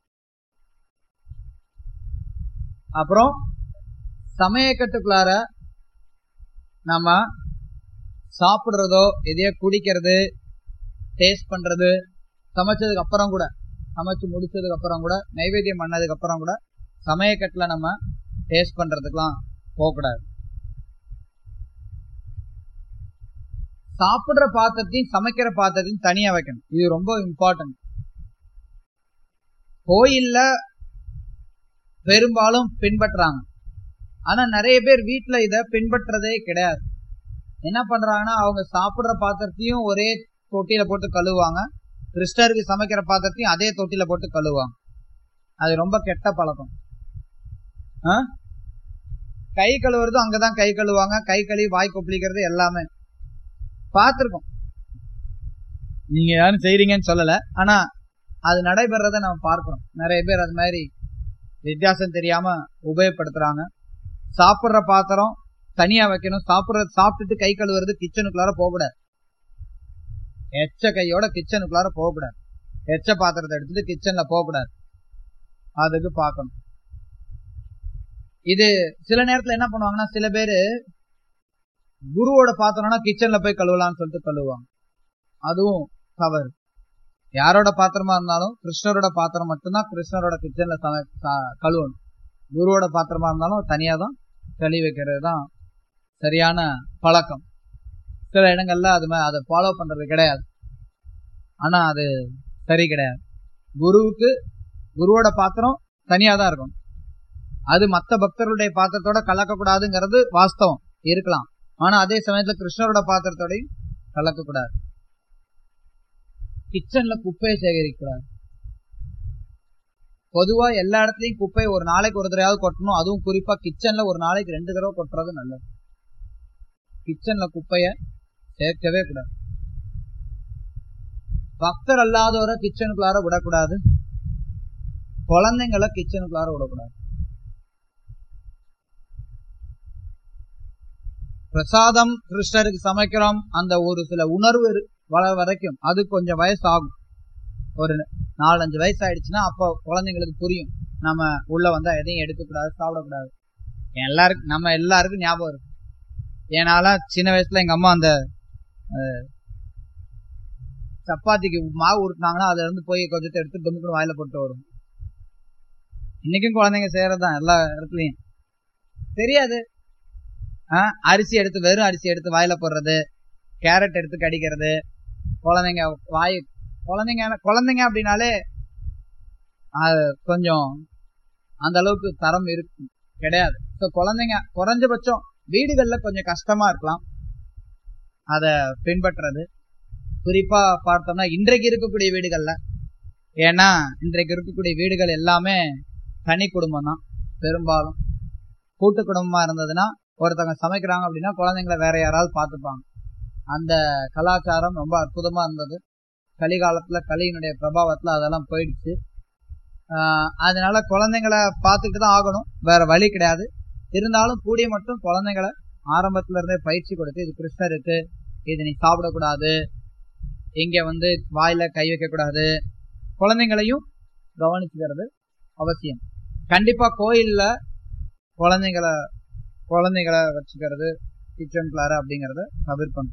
அப்புறம் சமயக்கட்டுக்குள்ளார நம்ம சாப்பிடுறதோ எதையோ குடிக்கிறது டேஸ்ட் பண்றது சமைச்சதுக்கு அப்புறம் கூட சமைச்சு முடிச்சதுக்கு அப்புறம் கூட நைவேத்தியம் பண்ணதுக்கு அப்புறம் கூட சமயக்கட்டுல நம்ம டேஸ்ட் பண்றதுக்கெல்லாம் போகக்கூடாது சாப்பிடுற பாத்திரத்தையும் சமைக்கிற பாத்திரத்தையும் தனியா வைக்கணும் இது ரொம்ப இம்பார்ட்டன்ட் கோயில்ல பெரும்பாலும் பின்பற்றாங்க ஆனா நிறைய பேர் வீட்டுல இத பின்பற்றதே கிடையாது என்ன பண்றாங்கன்னா அவங்க சாப்பிடுற பாத்திரத்தையும் ஒரே தொட்டியில போட்டு கழுவுவாங்க கிறிஸ்டருக்கு சமைக்கிற பாத்திரத்தையும் அதே தொட்டியில போட்டு கழுவுவாங்க அது ரொம்ப கெட்ட பழக்கம் ஆ? கை கழுவுறதும் அங்கதான் கை கழுவுவாங்க கை கழுவி வாய் கொப்பளிக்கிறது எல்லாமே பார்த்திருக்கோம் நீங்க யாரும் செய்றீங்கன்னு சொல்லல ஆனா அது நடைபெறத நம்ம பார்க்கிறோம் நிறைய பேர் அது மாதிரி வித்தியாசம் தெரியாம உபயோகப்படுத்துறாங்க சாப்பிடுற பாத்திரம் தனியா வைக்கணும் சாப்பிடுறது சாப்பிட்டுட்டு கை கழுவுறது கிச்சனுக்குள்ளார போகக்கூடாது எச்ச கையோட கிச்சனுக்குள்ளார போகக்கூடாது எச்ச பாத்திரத்தை எடுத்துட்டு கிச்சன்ல போகக்கூடாது அதுக்கு பார்க்கணும் இது சில நேரத்துல என்ன பண்ணுவாங்கன்னா சில பேரு குருவோட பாத்திரம்னா கிச்சன்ல போய் கழுவலாம்னு சொல்லிட்டு கழுவுவாங்க அதுவும் தவறு யாரோட பாத்திரமா இருந்தாலும் கிருஷ்ணரோட பாத்திரம் மட்டும்தான் கிருஷ்ணரோட கிச்சன்ல சம ச- கழுவணும் குருவோட பாத்திரமா இருந்தாலும் தனியா தான் கழுவி வைக்கிறது தான் சரியான பழக்கம் சில இடங்கள்ல அது மா- அதை ஃபாலோ பண்றது கிடையாது ஆனா அது சரி கிடையாது குருவுக்கு குருவோட பாத்திரம் தனியா தான் இருக்கும் அது மத்த பக்தர்களுடைய பாத்திரத்தோட கலக்கக்கூடாதுங்கிறது வாஸ்தவம் இருக்கலாம் ஆனா அதே சமயத்துல கிருஷ்ணரோட பாத்திரத்தோடையும் கலக்கக்கூடாது கிச்சன்ல குப்பையை சேகரிக்க கூடாது பொதுவா எல்லா இடத்துலயும் குப்பை ஒரு நாளைக்கு ஒரு தடவையாவது கொட்டணும் அதுவும் குறிப்பா கிச்சன்ல ஒரு நாளைக்கு ரெண்டு தடவை கொட்டுறது நல்லது கிச்சன்ல குப்பைய சேர்க்கவே கூடாது பக்தர் அல்லாதவரை கிச்சனுக்குள்ளார விடக்கூடாது குழந்தைங்களை கிச்சனுக்குள்ளார விடக்கூடாது பிரசாதம் கிருஷ்ணருக்கு சமைக்கிறோம் அந்த ஒரு சில உணர்வு இரு- வர வரைக்கும் அது கொஞ்சம் வயசு ஆகும் ஒரு நாலஞ்சு வயசு ஆயிடுச்சுன்னா அப்போ குழந்தைங்களுக்கு புரியும் நம்ம உள்ள வந்தா எதையும் எடுக்கக்கூடாது சாப்பிடக்கூடாது எல்லாருக்கும் நம்ம எல்லாருக்கும் ஞாபகம் இருக்கு ஏனால சின்ன வயசுல எங்க அம்மா அந்த அஹ், சப்பாத்திக்கு மாவு உருட்டினாங்கன்னா அதுல இருந்து போய் கொஞ்சத்தை எடுத்து தும்முக்கு வாயில போட்டு வரும் இன்னைக்கும் குழந்தைங்க செய்யறதுதான் எல்லா இடத்துலயும் தெரியாது ஆ, அரிசி எடுத்து வெறும் அரிசி எடுத்து வாயில போடுறது கேரட் எடுத்து கடிக்கிறது குழந்தைங்க வாய் குழந்தைங்க குழந்தைங்க அப்படின்னாலே அது கொஞ்சம் அந்த அளவுக்கு தரம் இருக்கு கிடையாது ஸோ குழந்தைங்க குறைஞ்சபட்சம் வீடுகள்ல கொஞ்சம் கஷ்டமா இருக்கலாம் அத பின்பற்றுறது குறிப்பா பார்த்தோம்னா இன்றைக்கு இருக்கக்கூடிய வீடுகள்ல ஏன்னா இன்றைக்கு இருக்கக்கூடிய வீடுகள் எல்லாமே தனி குடும்பம் தான் பெரும்பாலும் கூட்டு குடும்பமா இருந்ததுன்னா ஒருத்தவங்க சமைக்கிறாங்க அப்படின்னா குழந்தைங்கள வேற யாராவது பார்த்துப்பாங்க அந்த கலாச்சாரம் ரொம்ப அற்புதமா இருந்தது கலிகாலத்துல கலியினுடைய பிரபாவத்துல அதெல்லாம் போயிடுச்சு ஆஹ் அதனால குழந்தைங்களை பார்த்துட்டு தான் ஆகணும் வேற வழி கிடையாது இருந்தாலும் கூடிய மட்டும் குழந்தைங்களை ஆரம்பத்துல இருந்தே பயிற்சி கொடுத்து இது கிருஷ்ணருக்கு இது நீ சாப்பிடக்கூடாது இங்க வந்து வாயில கை வைக்க கூடாது குழந்தைங்களையும் கவனிச்சுக்கிறது அவசியம் கண்டிப்பா கோயில்ல குழந்தைங்களை குழந்தைகளை வச்சுக்கிறது கிச்சன் கிளார அப்படிங்கறத தவிர்க்கணும்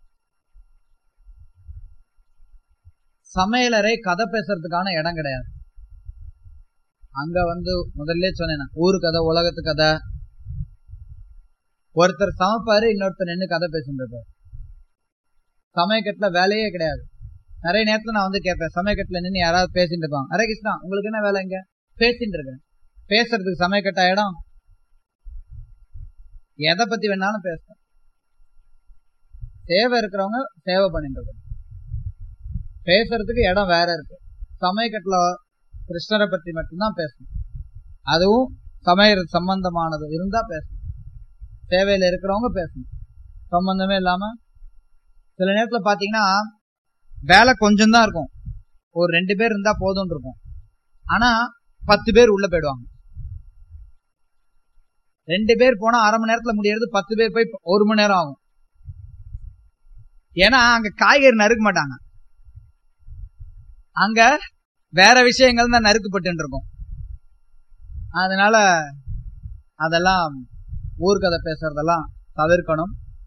சமையலறை கதை பேசுறதுக்கான இடம் கிடையாது அங்க வந்து முதல்ல சொன்னேன் நான், ஊரு கதை உலகத்து கதை ஒருத்தர் சமைப்பாரு இன்னொருத்தர் நின்று கதை பேசிட்டு இருப்பாரு சமயக்கட்டுல வேலையே கிடையாது நிறைய நேரத்துல நான் வந்து கேட்பேன் சமயக்கட்டுல நின்று யாராவது பேசிட்டு இருப்பாங்க ஹரே கிருஷ்ணா உங்களுக்கு என்ன வேலை இங்க பேசிட்டு இருக்கேன் பேசுறதுக்கு சமயக்கட்டா இடம் எதை பத்தி வேணாலும் பேசலாம் சேவை இருக்கிறவங்க சேவை பண்ணிட்டு இருக்காங்க பேசுறதுக்கு இடம் வேற இருக்கு சமயக்கட்டுல கிருஷ்ணரை பத்தி மட்டும்தான் பேசணும் அதுவும் சமய சம்பந்தமானது இருந்தா பேசணும் சேவையில இருக்கிறவங்க பேசணும் சம்பந்தமே இல்லாம சில நேரத்துல பாத்தீங்கன்னா வேலை கொஞ்சம் தான் இருக்கும் ஒரு ரெண்டு பேர் இருந்தா போதும்னு இருக்கும் ஆனா பத்து பேர் உள்ள போயிடுவாங்க ரெண்டு பேர் போனா அரை மணி நேரத்துல முடியறது பத்து பேர் போய் ஒரு மணி நேரம் ஆகும் ஏன்னா அங்க காய்கறி நறுக்க மாட்டாங்க அங்க வேற விஷயங்கள் தான் நறுக்கப்பட்டு இருக்கும் அதனால அதெல்லாம் ஊர்கதை பேசுறதெல்லாம் தவிர்க்கணும்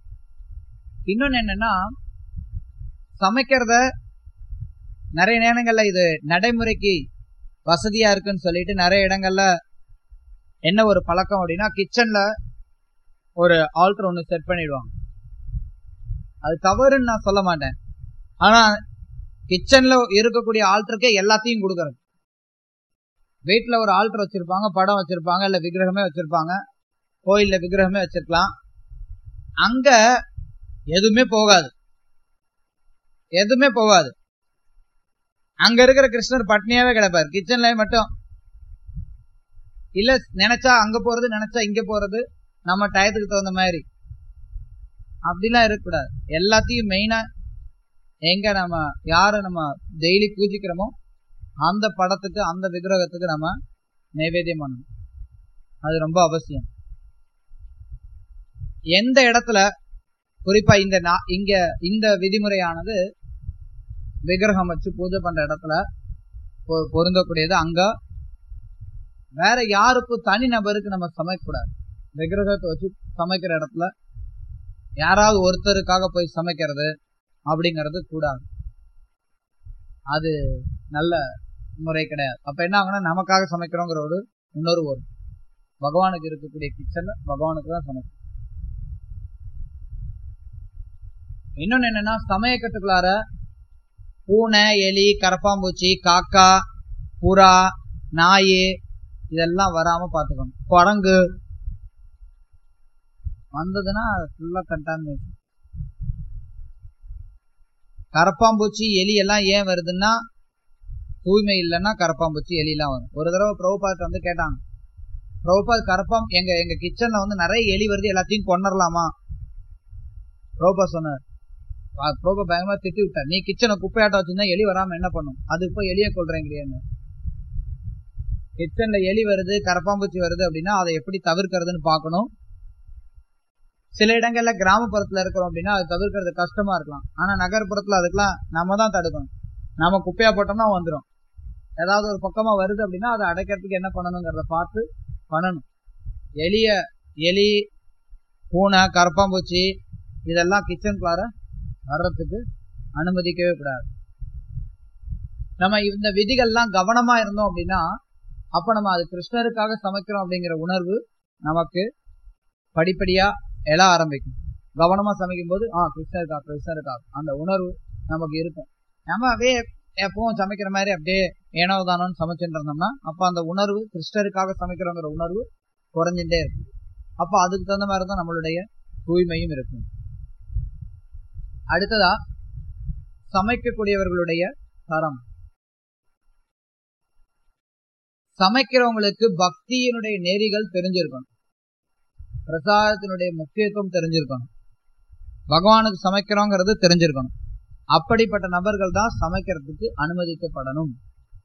இன்னொன்னு என்னன்னா சமைக்கிறத நிறைய நேரங்கள்ல இது நடைமுறைக்கு வசதியா இருக்குன்னு சொல்லிட்டு நிறைய இடங்கள்ல என்ன ஒரு பழக்கம் அப்படின்னா கிச்சன்ல ஒரு ஆல்டர் ஒன்று செட் பண்ணிடுவாங்க அது தவறுன்னு நான் சொல்ல மாட்டேன் ஆனா கிச்சன்ல இருக்கக்கூடிய ஆல்டருக்கே எல்லாத்தையும் கொடுக்கறது வீட்டுல ஒரு ஆல்டர் வச்சிருப்பாங்க படம் வச்சிருப்பாங்க இல்ல விக்கிரகமே வச்சிருப்பாங்க கோயில்ல விக்கிரகமே வச்சிருக்கலாம் அங்க எதுவுமே போகாது எதுவுமே போகாது அங்க இருக்கிற கிருஷ்ணர் பட்னியாவே கிடப்பாரு கிச்சன்ல மட்டும் இல்ல நினைச்சா அங்க போறது நினைச்சா இங்க போறது நம்ம டயத்துக்கு தகுந்த மாதிரி அப்படிலாம் இருக்கக்கூடாது எல்லாத்தையும் மெயினா எங்க நம்ம யார நம்ம டெய்லி பூஜிக்கிறோமோ அந்த படத்துக்கு அந்த விக்கிரகத்துக்கு நம்ம நைவேத்தியம் பண்ணணும் அது ரொம்ப அவசியம் எந்த இடத்துல குறிப்பா இந்த நா- இங்க இந்த விதிமுறையானது விக்கிரகம் வச்சு பூஜை பண்ற இடத்துல பொ- பொருந்தக்கூடியது அங்க வேற யாருக்கும் தனி நபருக்கு நம்ம சமைக்கக்கூடாது விக்கிரகத்தை வச்சு சமைக்கிற இடத்துல யாராவது ஒருத்தருக்காக போய் சமைக்கிறது அப்படிங்கிறது கூடாது அது நல்ல முறை கிடையாது அப்ப என்ன ஆகும்னா நமக்காக சமைக்கிறோங்கிற ஒரு உணர்வு வரும் பகவானுக்கு இருக்கக்கூடிய கிச்சன்ல பகவானுக்கு தான் சமைக்கும் இன்னொன்னு என்னன்னா சமயக்கட்டுக்குள்ளார பூனை எலி கரப்பாம்பூச்சி காக்கா புறா நாய் இதெல்லாம் வராம பாத்துக்கணும் குரங்கு வந்ததுன்னா ஃபுல்லா கண்டாமினேஷன் கரப்பாம்பூச்சி எலி எல்லாம் ஏன் வருதுன்னா தூய்மை இல்லைன்னா கரப்பாம்பூச்சி எலி எல்லாம் வரும் ஒரு தடவை பிரபுபாத் வந்து கேட்டாங்க பிரபுபாத் கரப்பாம் எங்க எங்க கிச்சன்ல வந்து நிறைய எலி வருது எல்லாத்தையும் கொண்டுடலாமா பிரபுபா சொன்னார் பா- பிரபுபா பயங்கரமா திட்டி விட்டார் நீ கிச்சனை குப்பையாட்ட வச்சிருந்தா எலி வராம என்ன பண்ணும் அது இப்போ எலிய கொள்றீங்களேன்னு கிச்சன்ல எலி வருது கரப்பாம்பூச்சி வருது அப்படின்னா அதை எப்படி தவிர்க்கிறதுன்னு பார்க்கணும் சில இடங்கள்ல கிராமப்புறத்துல இருக்கிறோம் அப்படின்னா அது தவிர்க்கிறது கஷ்டமா இருக்கலாம் ஆனா நகர்ப்புறத்துல அதுக்கெல்லாம் நம்ம தான் தடுக்கணும் நாம குப்பையா போட்டோம்னா வந்துடும் ஏதாவது ஒரு பக்கமா வருது அப்படின்னா அதை அடைக்கிறதுக்கு என்ன பண்ணணுங்கிறத பார்த்து பண்ணணும் எலிய எலி பூனை கரப்பாம்பூச்சி இதெல்லாம் கிச்சனுக்குள்ளார வர்றதுக்கு அனுமதிக்கவே கூடாது நம்ம இந்த விதிகள்லாம் கவனமா இருந்தோம் அப்படின்னா அப்ப நம்ம அது கிருஷ்ணருக்காக சமைக்கிறோம் அப்படிங்கிற உணர்வு நமக்கு படிப்படியா எழ ஆரம்பிக்கும் கவனமா சமைக்கும் போது ஆ கிருஷ்ணருக்கா கிருஷ்ணருக்கா அந்த உணர்வு நமக்கு இருக்கும் நம்ம அப்படியே எப்பவும் சமைக்கிற மாதிரி அப்படியே ஏனோ தானோன்னு சமைச்சுட்டு இருந்தோம்னா அப்ப அந்த உணர்வு கிருஷ்ணருக்காக சமைக்கிறோங்கிற உணர்வு குறைஞ்சுட்டே இருக்கும் அப்ப அதுக்கு தகுந்த மாதிரி தான் நம்மளுடைய தூய்மையும் இருக்கும் அடுத்ததா சமைக்கக்கூடியவர்களுடைய தரம் சமைக்கிறவங்களுக்கு பக்தியினுடைய நெறிகள் தெரிஞ்சிருக்கணும் பிரசாதத்தினுடைய முக்கியத்துவம் தெரிஞ்சிருக்கணும் பகவானுக்கு சமைக்கிறோங்கிறது தெரிஞ்சிருக்கணும் அப்படிப்பட்ட நபர்கள் தான் சமைக்கிறதுக்கு அனுமதிக்கப்படணும்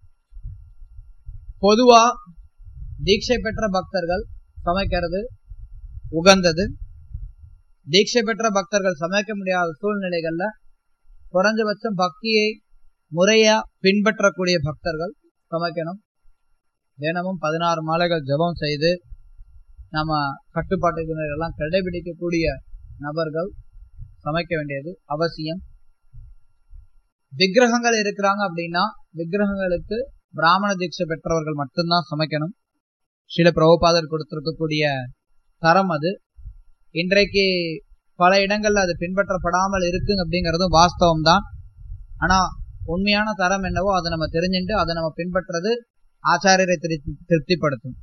பொதுவா தீட்சை பெற்ற பக்தர்கள் சமைக்கிறது உகந்தது தீட்சை பெற்ற பக்தர்கள் சமைக்க முடியாத சூழ்நிலைகள்ல குறைஞ்சபட்சம் பக்தியை முறையா பின்பற்றக்கூடிய பக்தர்கள் சமைக்கணும் தினமும் பதினாறு மாலைகள் ஜெபம் செய்து நம்ம கட்டுப்பாட்டு எல்லாம் கடைபிடிக்கக்கூடிய நபர்கள் சமைக்க வேண்டியது அவசியம் விக்கிரகங்கள் இருக்கிறாங்க அப்படின்னா விக்கிரகங்களுக்கு பிராமண தீட்சை பெற்றவர்கள் மட்டும்தான் சமைக்கணும் சில பிரபுபாதர் கொடுத்திருக்கக்கூடிய தரம் அது இன்றைக்கு பல இடங்கள்ல அது பின்பற்றப்படாமல் இருக்கு அப்படிங்கறதும் வாஸ்தவம் தான் ஆனா உண்மையான தரம் என்னவோ அதை நம்ம தெரிஞ்சுட்டு அதை நம்ம பின்பற்றது ஆச்சாரியரை திருப்தி- திருப்திப்படுத்தும்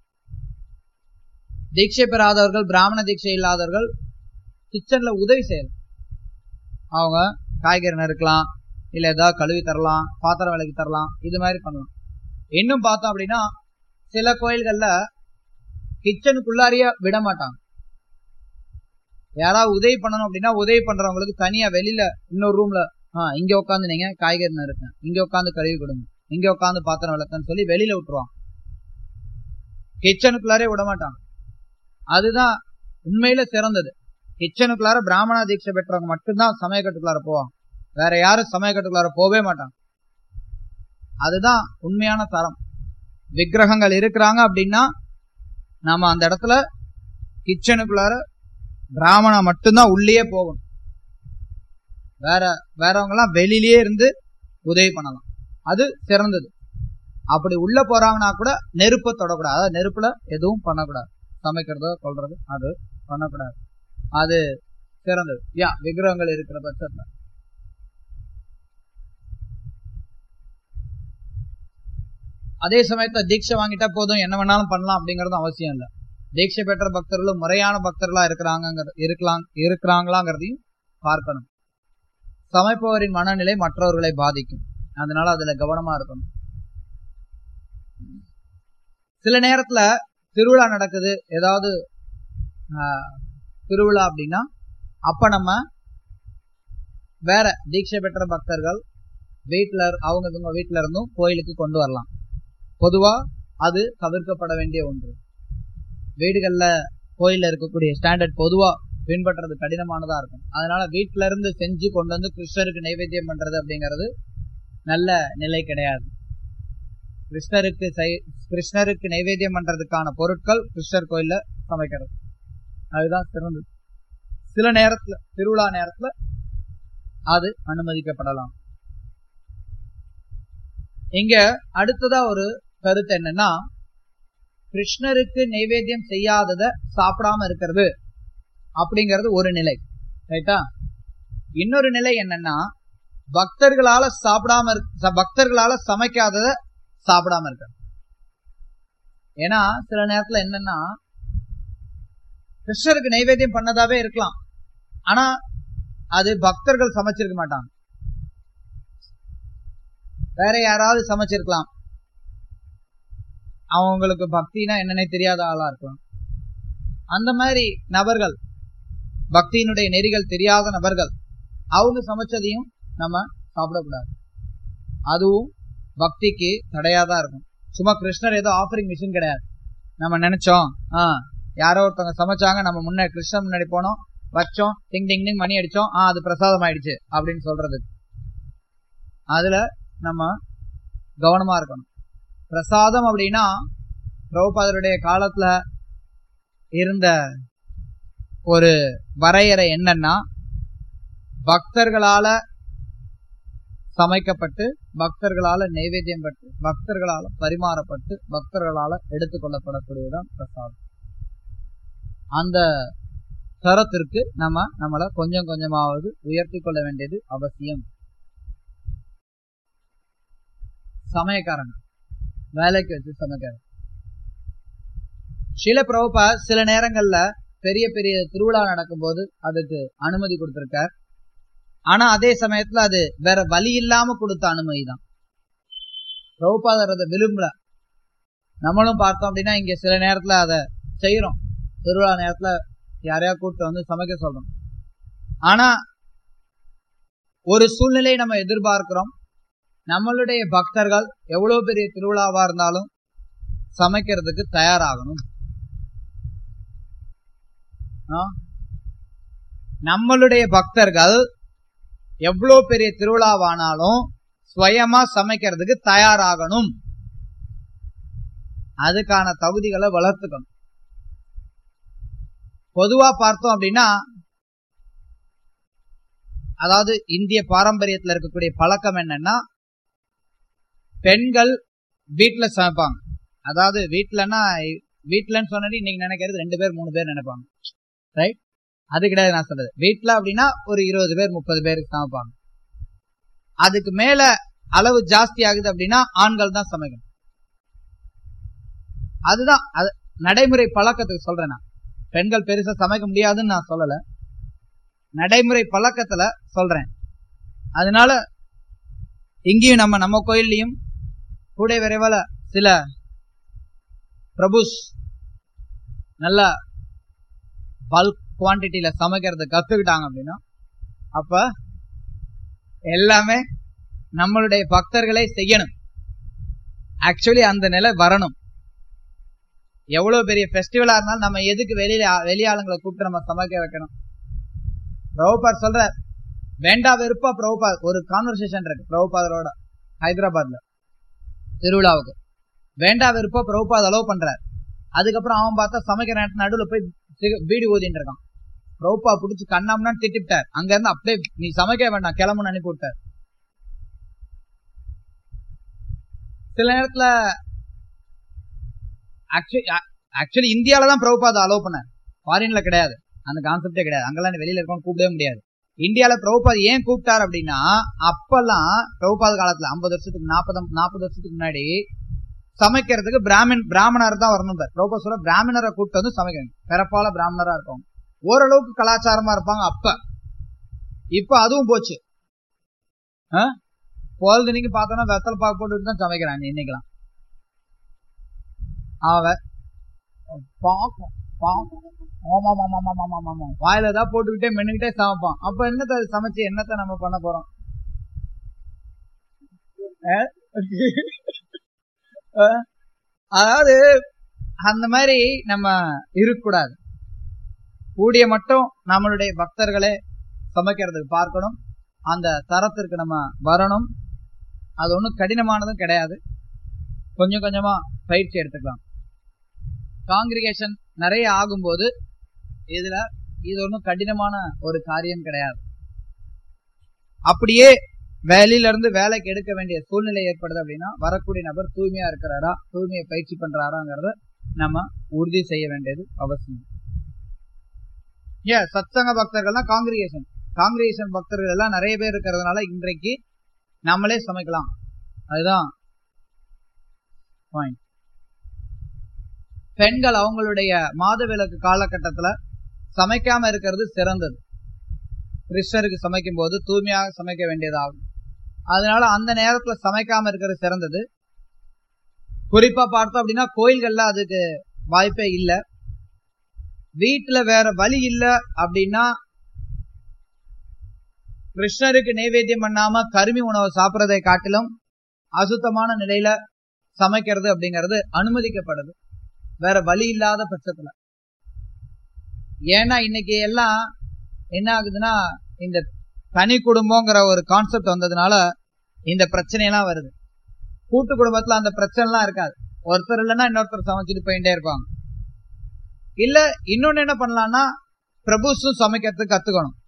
தீட்சை பெறாதவர்கள் பிராமண தீட்சை இல்லாதவர்கள் கிச்சன்ல உதவி செய்யலாம் அவங்க காய்கறி நறுக்கலாம் இல்ல ஏதாவது கழுவி தரலாம் பாத்திரம் விலைக்கு தரலாம் இது மாதிரி பண்ணலாம் இன்னும் பார்த்தோம் அப்படின்னா சில கோயில்கள்ல கிச்சனுக்குள்ளாரியே விட மாட்டாங்க யாராவது உதவி பண்ணணும் அப்படின்னா உதவி பண்றவங்களுக்கு தனியா வெளியில இன்னொரு ரூம்ல ஆஹ் இங்க உட்காந்து நீங்க காய்கறி நறுக்க இங்க உட்காந்து கழுவி கொடுங்க இங்க உட்காந்து பாத்திரம் விளக்கன்னு சொல்லி வெளியில விட்டுருவாங்க கிச்சனுக்குள்ளாரே விட மாட்டாங்க அதுதான் உண்மையில சிறந்தது கிச்சனுக்குள்ளார பிராமண தீட்சை பெற்றவங்க மட்டும்தான் சமயக்கட்டுக்குள்ளார போவாங்க வேற யாரும் சமயக்கட்டுக்குள்ளார போகவே மாட்டாங்க அதுதான் உண்மையான தரம் விக்கிரகங்கள் இருக்கிறாங்க அப்படின்னா நாம அந்த இடத்துல கிச்சனுக்குள்ளார பிராமணா மட்டும்தான் உள்ளே போகணும் வேற வேறவங்க எல்லாம் வெளியிலேயே இருந்து உதவி பண்ணலாம் அது சிறந்தது அப்படி உள்ள போறாங்கன்னா கூட நெருப்பை தொடக்கூடாது அதாவது நெருப்புல எதுவும் பண்ணக்கூடாது சமைக்கிறதோ கொள்றது அது பண்ணக்கூடாது அது சிறந்தது யா விக்கிரகங்கள் இருக்கிற பட்சத்துல அதே சமயத்துல தீட்சை வாங்கிட்டா போதும் என்ன வேணாலும் பண்ணலாம் அப்படிங்கறது அவசியம் இல்லை தீட்சை பெற்ற பக்தர்களும் முறையான பக்தர்களா இருக்கிறாங்க இருக்கலாம் இருக்கிறாங்களாங்கிறதையும் பார்க்கணும் சமைப்பவரின் மனநிலை மற்றவர்களை பாதிக்கும் அதனால அதுல கவனமா இருக்கணும் சில நேரத்துல திருவிழா நடக்குது ஏதாவது ஆஹ், திருவிழா அப்படின்னா அப்ப நம்ம வேற தீட்சை பெற்ற பக்தர்கள் வீட்டுல அவங்க இவங்க வீட்டுல இருந்தும் கோயிலுக்கு கொண்டு வரலாம் பொதுவா அது தவிர்க்கப்பட வேண்டிய ஒன்று வீடுகள்ல கோயில்ல இருக்கக்கூடிய ஸ்டாண்டர்ட் பொதுவா பின்பற்றுறது கடினமானதா இருக்கும் அதனால வீட்டுல இருந்து செஞ்சு கொண்டு வந்து கிருஷ்ணருக்கு நைவேத்தியம் பண்றது அப்படிங்கிறது நல்ல நிலை கிடையாது கிருஷ்ணருக்கு செய்- கிருஷ்ணருக்கு நைவேத்தியம் பண்றதுக்கான பொருட்கள் கிருஷ்ணர் கோயில்ல சமைக்கிறது அதுதான் சிறந்தது சில நேரத்துல திருவிழா நேரத்துல அது அனுமதிக்கப்படலாம் இங்க அடுத்ததா ஒரு கருத்து என்னன்னா கிருஷ்ணருக்கு நைவேத்தியம் செய்யாதத சாப்பிடாம இருக்கிறது அப்படிங்கிறது ஒரு நிலை ரைட்டா இன்னொரு நிலை என்னன்னா பக்தர்களால சாப்பிடாம இருக்க ச- பக்தர்களால சமைக்காதத சாப்பிடாம இருக்க ஏன்னா சில நேரத்துல என்னன்னா கிருஷ்ணருக்கு நைவேத்தியம் பண்ணதாவே இருக்கலாம் ஆனா அது பக்தர்கள் சமைச்சிருக்க மாட்டாங்க வேற யாராவது சமைச்சிருக்கலாம் அவங்களுக்கு பக்தினா என்னன்னே தெரியாத ஆளா இருக்கலாம் அந்த மாதிரி நபர்கள் பக்தியினுடைய நெறிகள் தெரியாத நபர்கள் அவங்க சமைச்சதையும் நம்ம சாப்பிடக்கூடாது அதுவும் பக்திக்கு தடையாதான் இருக்கும் சும்மா கிருஷ்ணர் ஏதோ ஆஃபரிங் மிஷின் கிடையாது நம்ம நினைச்சோம் ஆ யாரோ ஒருத்தவங்க சமைச்சாங்க நம்ம முன்னாடி கிருஷ்ணன் முன்னாடி போனோம் வச்சோம் டிங் டிங் டிங் மணி அடிச்சோம் ஆ அது பிரசாதம் ஆயிடுச்சு அப்படின்னு சொல்றது அதுல நம்ம கவனமா இருக்கணும் பிரசாதம் அப்படின்னா பிரபுபாதருடைய காலத்துல இருந்த ஒரு வரையறை என்னன்னா பக்தர்களால சமைக்கப்பட்டு பக்தர்களால நைவேத்தியம் பட்டு பக்தர்களால பரிமாறப்பட்டு பக்தர்களால எடுத்துக்கொள்ளப்படக்கூடியதுதான் பிரசாதம் அந்த தரத்திற்கு நம்ம நம்மளை கொஞ்சம் கொஞ்சமாவது உயர்த்தி கொள்ள வேண்டியது அவசியம் சமயக்காரன் வேலைக்கு வச்சு சமைக்காரன் சில பிரபுபா சில நேரங்கள்ல பெரிய பெரிய திருவிழா நடக்கும்போது அதுக்கு அனுமதி கொடுத்திருக்கார் ஆனா அதே சமயத்துல அது வேற வழி இல்லாம கொடுத்த அனுமதி தான் பிரபுபாதர் அதை விரும்பல நம்மளும் பார்த்தோம் அப்படின்னா இங்க சில நேரத்துல அதை செய்யறோம் திருவிழா நேரத்துல யாரையா கூப்பிட்டு வந்து சமைக்க சொல்றோம் ஆனா ஒரு சூழ்நிலை நம்ம எதிர்பார்க்கிறோம் நம்மளுடைய பக்தர்கள் எவ்வளவு பெரிய திருவிழாவா இருந்தாலும் சமைக்கிறதுக்கு தயாராகணும் ஆ? நம்மளுடைய பக்தர்கள் எவ்வளவு பெரிய திருவிழாவானாலும் சுயமா சமைக்கிறதுக்கு தயாராகணும் அதுக்கான தகுதிகளை வளர்த்துக்கணும் பொதுவா பார்த்தோம் அப்படின்னா அதாவது இந்திய பாரம்பரியத்துல இருக்கக்கூடிய பழக்கம் என்னன்னா பெண்கள் வீட்டுல சமைப்பாங்க அதாவது வீட்டுலன்னா வீட்டுலன்னு சொன்னது இன்னைக்கு நினைக்கிறது ரெண்டு பேர் மூணு பேர் நினைப்பாங்க ரைட் அது கிடையாது நான் சொல்றது வீட்டுல அப்படின்னா ஒரு இருபது பேர் முப்பது பேர் சமைப்பாங்க அதுக்கு மேல அளவு ஜாஸ்தி ஆகுது அப்படின்னா ஆண்கள் தான் சமைக்கணும் அதுதான் அது நடைமுறை பழக்கத்துக்கு சொல்றேன் நான் பெண்கள் பெருசா சமைக்க முடியாதுன்னு நான் சொல்லல நடைமுறை பழக்கத்துல சொல்றேன் அதனால இங்கேயும் நம்ம நம்ம கோயில்லையும் கூட விரைவால சில பிரபுஸ் நல்ல பல்க் குவான்டிட்டியில சமைக்கிறத கத்துக்கிட்டாங்க அப்படின்னா அப்ப எல்லாமே நம்மளுடைய பக்தர்களே செய்யணும் ஆக்சுவலி அந்த நிலை வரணும் எவ்வளவு பெரிய ஃபெஸ்டிவலா இருந்தாலும் நம்ம எதுக்கு வெளியில வெளியாளுங்களை கூப்பிட்டு நம்ம சமைக்க வைக்கணும் பிரபுபாத் சொல்ற வேண்டா வெறுப்பா பிரபுபாத் ஒரு கான்வர்சேஷன் இருக்கு பிரபுபாதரோட ஹைதராபாத்ல திருவிழாவுக்கு வேண்டா வெறுப்பா பிரபுபாத் அலோவ் பண்றார் அதுக்கப்புறம் அவன் பார்த்தா சமைக்கிற நேரத்து நடுவுல போய் சிக- பீடி ஊதிட்டு இருக்கான் பிரபுபா புடிச்சு கண்ணாமன்னு திட்டிவிட்டார் அங்க இருந்து அப்படியே நீ சமைக்க வேண்டாம் கிளம்புன்னு அனுப்பி விட்டார் சில நேரத்துல ஆக்சுவலி இந்தியால தான் பிரபுபாத அலோவ் பண்ணார் ஃபாரின்ல கிடையாது அந்த கான்செப்டே கிடையாது அங்கெல்லாம் வெளியில இருக்கவங்க கூப்பிடவே முடியாது இந்தியால பிரபுபாத் ஏன் கூப்பிட்டார் அப்படின்னா அப்பெல்லாம் பிரபுபாத காலத்துல ஐம்பது வருஷத்துக்கு நாற்பது நாற்பது வருஷத்துக்கு முன்னாடி சமைக்கிறதுக்கு பிராமின் பிராமணர் தான் வரணும் பிரபுபா சொல்ல பிராமணரை கூப்பிட்டு வந்து சமைக்கணும் பிறப்பால பிராமணரா இருப்பாங்க ஓரளவுக்கு கலாச்சாரமா இருப்பாங்க அப்ப இப்ப அதுவும் போச்சு பொழுதுனிக்கு பார்த்தோன்னா வெத்தலை பாக்கு போட்டுட்டு தான் சமைக்கிறான் இன்னைக்கெல்லாம் அவ பாக்கும் பாக்கும் ஆமா ஆமா ஆமா ஆமா ஆமா ஆமா வாயில ஏதாவது போட்டுக்கிட்டே மென்னுக்கிட்டே சமைப்பான் அப்ப என்னத்த சமைச்சு என்னத்த நம்ம பண்ண போறோம் அதாவது அந்த மாதிரி நம்ம இருக்கக்கூடாது கூடிய மட்டும் நம்மளுடைய பக்தர்களே சமைக்கிறதுக்கு பார்க்கணும் அந்த தரத்திற்கு நம்ம வரணும் அது ஒன்றும் கடினமானதும் கிடையாது கொஞ்சம் கொஞ்சமா பயிற்சி எடுத்துக்கலாம் காங்கிரிகேஷன் நிறைய ஆகும்போது இதுல இது ஒன்றும் கடினமான ஒரு காரியம் கிடையாது அப்படியே வேலையில இருந்து வேலைக்கு எடுக்க வேண்டிய சூழ்நிலை ஏற்படுது அப்படின்னா வரக்கூடிய நபர் தூய்மையா இருக்கிறாரா தூய்மையை பயிற்சி பண்றாராங்கிறத நம்ம உறுதி செய்ய வேண்டியது அவசியம் ஏ சத்சங்க பக்தர்கள்னா காங்கிரிகேஷன் காங்கிரிகேஷன் பக்தர்கள் எல்லாம் நிறைய பேர் இருக்கிறதுனால இன்றைக்கு நம்மளே சமைக்கலாம் அதுதான் பாயிண்ட் பெண்கள் அவங்களுடைய மாதவிலக்கு காலகட்டத்துல சமைக்காம இருக்கிறது சிறந்தது கிருஷ்ணருக்கு சமைக்கும் போது தூய்மையாக சமைக்க வேண்டியதாகும் அதனால அந்த நேரத்துல சமைக்காம இருக்கிறது சிறந்தது குறிப்பா பார்த்தோம் அப்படின்னா கோயில்கள்ல அதுக்கு வாய்ப்பே இல்லை வீட்டுல வேற வழி இல்ல அப்படின்னா கிருஷ்ணருக்கு நைவேத்தியம் பண்ணாம கருமி உணவை சாப்பிட்றதை காட்டிலும் அசுத்தமான நிலையில சமைக்கிறது அப்படிங்கிறது அனுமதிக்கப்படுது வேற வழி இல்லாத பட்சத்துல ஏன்னா இன்னைக்கு எல்லாம் என்ன ஆகுதுன்னா இந்த தனி குடும்பங்கிற ஒரு கான்செப்ட் வந்ததுனால இந்த பிரச்சனையெல்லாம் வருது கூட்டு குடும்பத்துல அந்த பிரச்சனைலாம் இருக்காது ஒருத்தர் இல்லைன்னா இன்னொருத்தர் சமைச்சிட்டு போயிட்டே இருப்பாங்க இல்ல இன்னொன்னு என்ன பண்ணலாம்னா பிரபுஸும் சமைக்கிறதுக்கு கத்துக்கணும்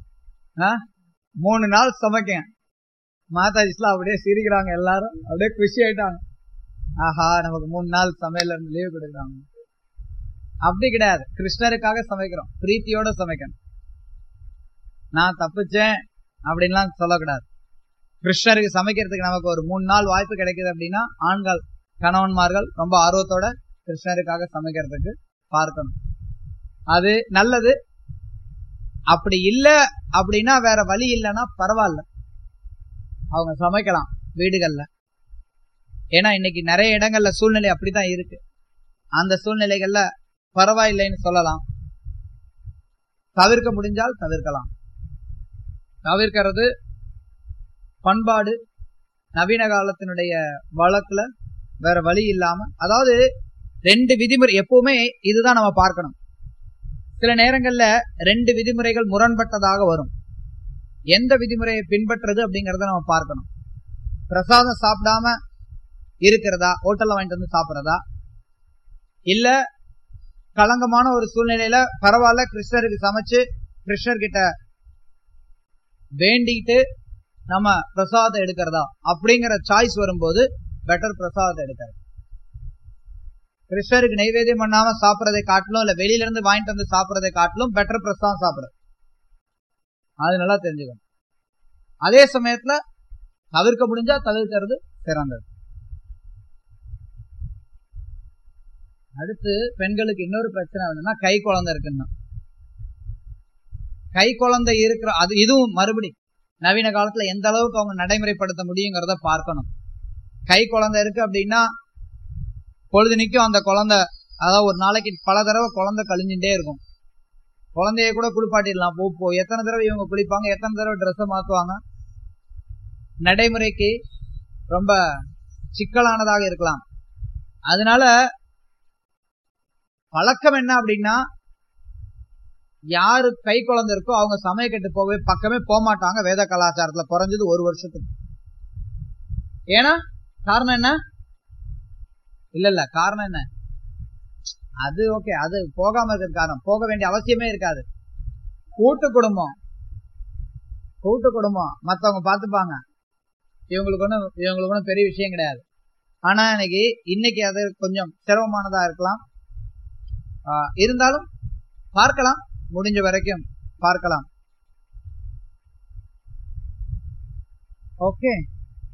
மூணு நாள் சமைக்க மாதாஜிஸ்லாம் அப்படியே சிரிக்கிறாங்க எல்லாரும் அப்படியே குஷி ஆயிட்டாங்க ஆஹா நமக்கு மூணு நாள் சமையல இருந்து லீவ் கொடுக்குறாங்க அப்படி கிடையாது கிருஷ்ணருக்காக சமைக்கிறோம் பிரீத்தியோட சமைக்கணும் நான் தப்பிச்சேன் அப்படின்லாம் சொல்லக்கூடாது கிருஷ்ணருக்கு சமைக்கிறதுக்கு நமக்கு ஒரு மூணு நாள் வாய்ப்பு கிடைக்குது அப்படின்னா ஆண்கள் கணவன்மார்கள் ரொம்ப ஆர்வத்தோட கிருஷ்ணருக்காக சமைக்கிறதுக்கு பார்க்கணும் அது நல்லது அப்படி இல்ல அப்படின்னா வேற வழி இல்லைன்னா பரவாயில்ல அவங்க சமைக்கலாம் வீடுகள்ல ஏன்னா இன்னைக்கு நிறைய இடங்கள்ல சூழ்நிலை அப்படித்தான் இருக்கு அந்த சூழ்நிலைகள்ல பரவாயில்லைன்னு சொல்லலாம் தவிர்க்க முடிஞ்சால் தவிர்க்கலாம் தவிர்க்கிறது பண்பாடு நவீன காலத்தினுடைய வழக்குல வேற வழி இல்லாம அதாவது ரெண்டு விதிமுறை எப்பவுமே இதுதான் நம்ம பார்க்கணும் சில நேரங்கள்ல ரெண்டு விதிமுறைகள் முரண்பட்டதாக வரும் எந்த விதிமுறையை பின்பற்றுறது அப்படிங்கறத நம்ம பார்க்கணும் பிரசாதம் சாப்பிடாம இருக்கிறதா ஹோட்டல்ல வாங்கிட்டு வந்து சாப்பிட்றதா இல்ல களங்கமான ஒரு சூழ்நிலையில பரவாயில்ல கிருஷ்ணருக்கு சமைச்சு கிருஷ்ணர் கிட்ட வேண்டிட்டு நம்ம பிரசாதம் எடுக்கிறதா அப்படிங்கிற சாய்ஸ் வரும்போது பெட்டர் பிரசாதத்தை எடுக்கிறது கிருஷ்ணருக்கு நைவேத்தியம் பண்ணாம சாப்பிடறதை காட்டிலும் இல்ல வெளியில இருந்து வாங்கிட்டு வந்து சாப்பிடறதை காட்டிலும் பெட்டர் பிரசாதம் சாப்பிடுறது அது நல்லா தெரிஞ்சுக்கணும் அதே சமயத்துல தவிர்க்க முடிஞ்சா தவிர்க்கிறது சிறந்தது அடுத்து பெண்களுக்கு இன்னொரு பிரச்சனை வேணும்னா கை குழந்தை இருக்குன்னா கை குழந்தை இருக்கிற அது இதுவும் மறுபடி நவீன காலத்துல எந்த அளவுக்கு அவங்க நடைமுறைப்படுத்த முடியுங்கிறத பார்க்கணும் கை குழந்தை இருக்கு அப்படின்னா பொழுதுனிக்கும் அந்த குழந்தை அதாவது ஒரு நாளைக்கு பல தடவை குழந்தை கழிஞ்சுட்டே இருக்கும் குழந்தைய கூட குளிப்பாட்டிடலாம் போ போ எத்தனை தடவை இவங்க குளிப்பாங்க எத்தனை தடவை ட்ரெஸ்ஸை மாத்துவாங்க நடைமுறைக்கு ரொம்ப சிக்கலானதாக இருக்கலாம் அதனால பழக்கம் என்ன அப்படின்னா யாரு கை குழந்தை இருக்கோ அவங்க சமயக்கட்டு போகவே பக்கமே போக மாட்டாங்க வேத கலாச்சாரத்துல குறைஞ்சது ஒரு வருஷத்துக்கு ஏன்னா காரணம் என்ன இல்ல இல்ல காரணம் என்ன அது ஓகே அது போகாம இருக்கிறது காரணம் போக வேண்டிய அவசியமே இருக்காது கூட்டு குடும்பம் கூட்டு குடும்பம் மத்தவங்க பார்த்துப்பாங்க இவங்களுக்கு ஒன்றும் இவங்களுக்கு ஒன்றும் பெரிய விஷயம் கிடையாது ஆனா இன்னைக்கு இன்னைக்கு அது கொஞ்சம் சிரமமானதா இருக்கலாம் ஆஹ் இருந்தாலும் பார்க்கலாம் முடிஞ்ச வரைக்கும் பார்க்கலாம் ஓகே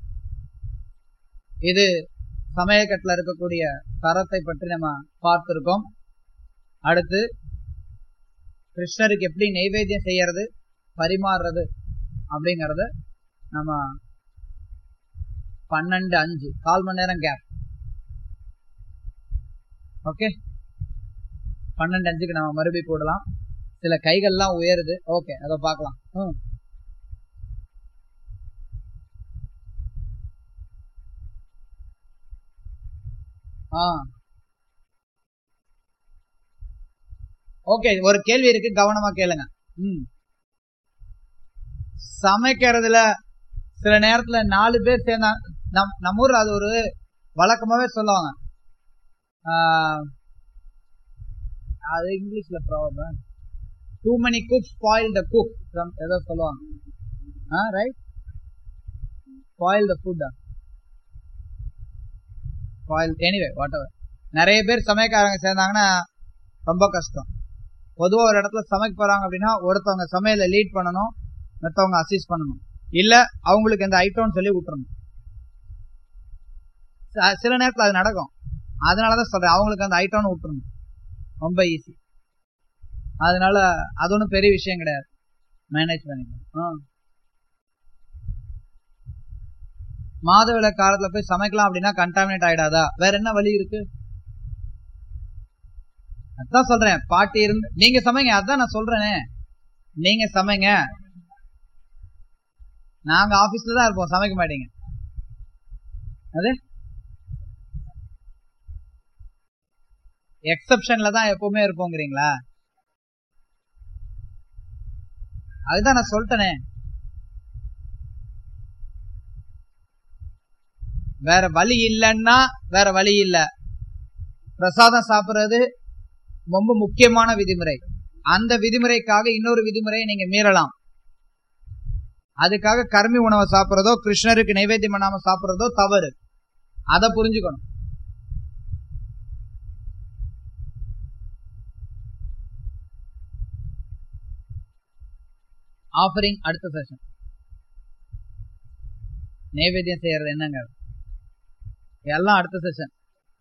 இது சமயக்கட்டில் இருக்கக்கூடிய தரத்தை பற்றி நம்ம பார்த்திருக்கோம் அடுத்து கிருஷ்ணருக்கு எப்படி நைவேத்தியம் செய்யறது பரிமாறுறது அப்படிங்கறத நம்ம பன்னெண்டு அஞ்சு கால் மணி நேரம் கேப் ஓகே பன்னெண்டு அஞ்சுக்கு நம்ம மறுபடியும் கூடலாம் சில கைகள்லாம் உயருது ஓகே அதை பார்க்கலாம் ம் ஆ ஓகே ஒரு கேள்வி இருக்கு கவனமா கேளுங்க ம் சமைக்கிறதுல சில நேரத்துல நாலு பேர் சேர்ந்தா நம் நம்ம ஊர்ல அது ஒரு வழக்கமாவே சொல்லுவாங்க ஆஹ், அது இங்கிலீஷ்ல problem too many cooks spoil the cook some ஏதோ சொல்லுவாங்க ஆ right spoil the food spoil anyway whatever நிறைய பேர் சமையக்காரங்க சேர்ந்தாங்கன்னா ரொம்ப கஷ்டம் பொதுவா ஒரு இடத்துல சமைக்க போறாங்க அப்படின்னா ஒருத்தவங்க சமையலை லீட் பண்ணணும் மற்றவங்க அசிஸ்ட் பண்ணணும் இல்ல அவங்களுக்கு இந்த ஐட்டம்னு சொல்லி விட்டுறணும் ச- சில நேரத்துல அது நடக்கும் அதனாலதான் சொல்றேன் அவங்களுக்கு அந்த ஐட்டம்னு விட்டுறணும் ரொம்ப ஈஸி அதனால அது ஒன்றும் பெரிய விஷயம் கிடையாது மேனேஜ் பண்ணிக்கலாம் ஆ. மாதவில காலத்துல போய் சமைக்கலாம் அப்படின்னா கண்டாமினேட் ஆயிடாதா வேற என்ன வழி இருக்கு அதான் சொல்றேன் பாட்டி இருந்து நீங்க சமைங்க அதான் நான் சொல்றேனே நீங்க சமைங்க நாங்க ஆபீஸ்ல தான் இருப்போம் சமைக்க மாட்டீங்க அது எக்ஸப்ஷன்ல தான் எப்பவுமே இருப்போங்கிறீங்களா அதுதான் நான் சொல்லிட்டேனே வேற வழி இல்லைன்னா வேற வழி இல்ல பிரசாதம் சாப்பிடுறது ரொம்ப முக்கியமான விதிமுறை அந்த விதிமுறைக்காக இன்னொரு விதிமுறையை நீங்க மீறலாம் அதுக்காக கர்மி உணவை சாப்பிடுறதோ கிருஷ்ணருக்கு நைவேத்தியம் பண்ணாம சாப்பிடுறதோ தவறு அதை புரிஞ்சுக்கணும் ஆஃபரிங் அடுத்த செஷன் நைவேத்தியம் செய்யறது என்னங்க எல்லாம் அடுத்த செஷன்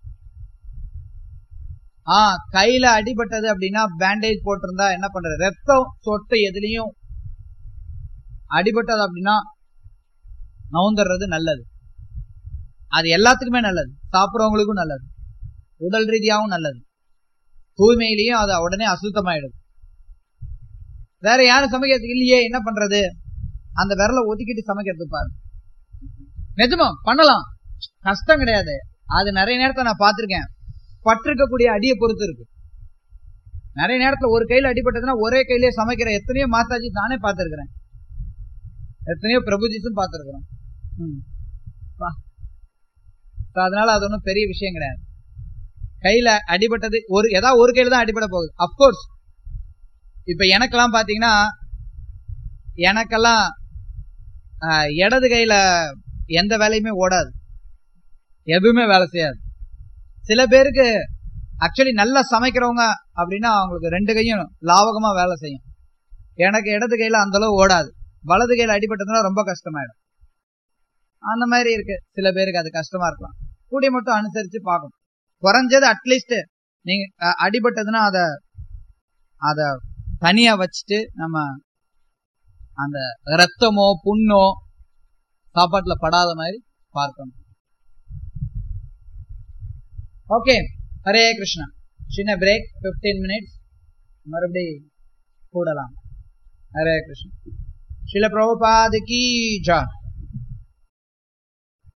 ஆ கையில அடிபட்டது அப்படின்னா பேண்டேஜ் போட்டிருந்தா என்ன பண்றது ரத்தம் சொட்டு எதுலயும் அடிபட்டது அப்படின்னா நவுந்துடுறது நல்லது அது எல்லாத்துக்குமே நல்லது சாப்பிடுறவங்களுக்கும் நல்லது உடல் ரீதியாகவும் நல்லது தூய்மையிலையும் அது உடனே அசுத்தமாயிடுது வேற யாரும் சமைக்கிறதுக்கு இல்லையே என்ன பண்றது அந்த விரலை ஒதுக்கிட்டு சமைக்கிறது பாரு நிஜமா பண்ணலாம் கஷ்டம் கிடையாது அது நிறைய நேரத்தை நான் பார்த்திருக்கேன் பட்டிருக்கக்கூடிய அடியை பொறுத்து இருக்கு நிறைய நேரத்துல ஒரு கையில அடிபட்டதுன்னா ஒரே கையிலே சமைக்கிற எத்தனையோ மாதாஜி நானே பார்த்திருக்கிறேன் எத்தனையோ பிரபுஜிஸும் பார்த்திருக்கிறோம் ம். வா. So, அதனால அது ஒன்றும் பெரிய விஷயம் கிடையாது கையில அடிபட்டது ஒரு ஏதாவது ஒரு கையில தான் அடிபட போகுது அப்கோர்ஸ் இப்ப எனக்கெல்லாம் பாத்தீங்கன்னா எனக்கெல்லாம் ஆஹ், இடது கையில எந்த வேலையுமே ஓடாது எதுவுமே வேலை செய்யாது சில பேருக்கு ஆக்சுவலி நல்லா சமைக்கிறவங்க அப்படின்னா அவங்களுக்கு ரெண்டு கையும் லாவகமா வேலை செய்யும் எனக்கு இடது கையில அந்த அளவு ஓடாது வலது கையில அடிபட்டதுன்னா ரொம்ப கஷ்டமாயிடும் அந்த மாதிரி இருக்கு சில பேருக்கு அது கஷ்டமா இருக்கலாம் கூடிய மட்டும் அனுசரிச்சு பார்க்கணும் குறைஞ்சது அட்லீஸ்ட் நீங்க அஹ், அடிபட்டதுன்னா அத அத தனியா வச்சுட்டு நம்ம அந்த ரத்தமோ புண்ணோ சாப்பாட்டுல படாத மாதிரி பார்க்கணும் ஓகே ஹரே கிருஷ்ணா சின்ன பிரேக் 15 மினிட்ஸ் மறுபடி கூடலாம் ஹரே கிருஷ்ணா சில பிரபுபாது கி ஜா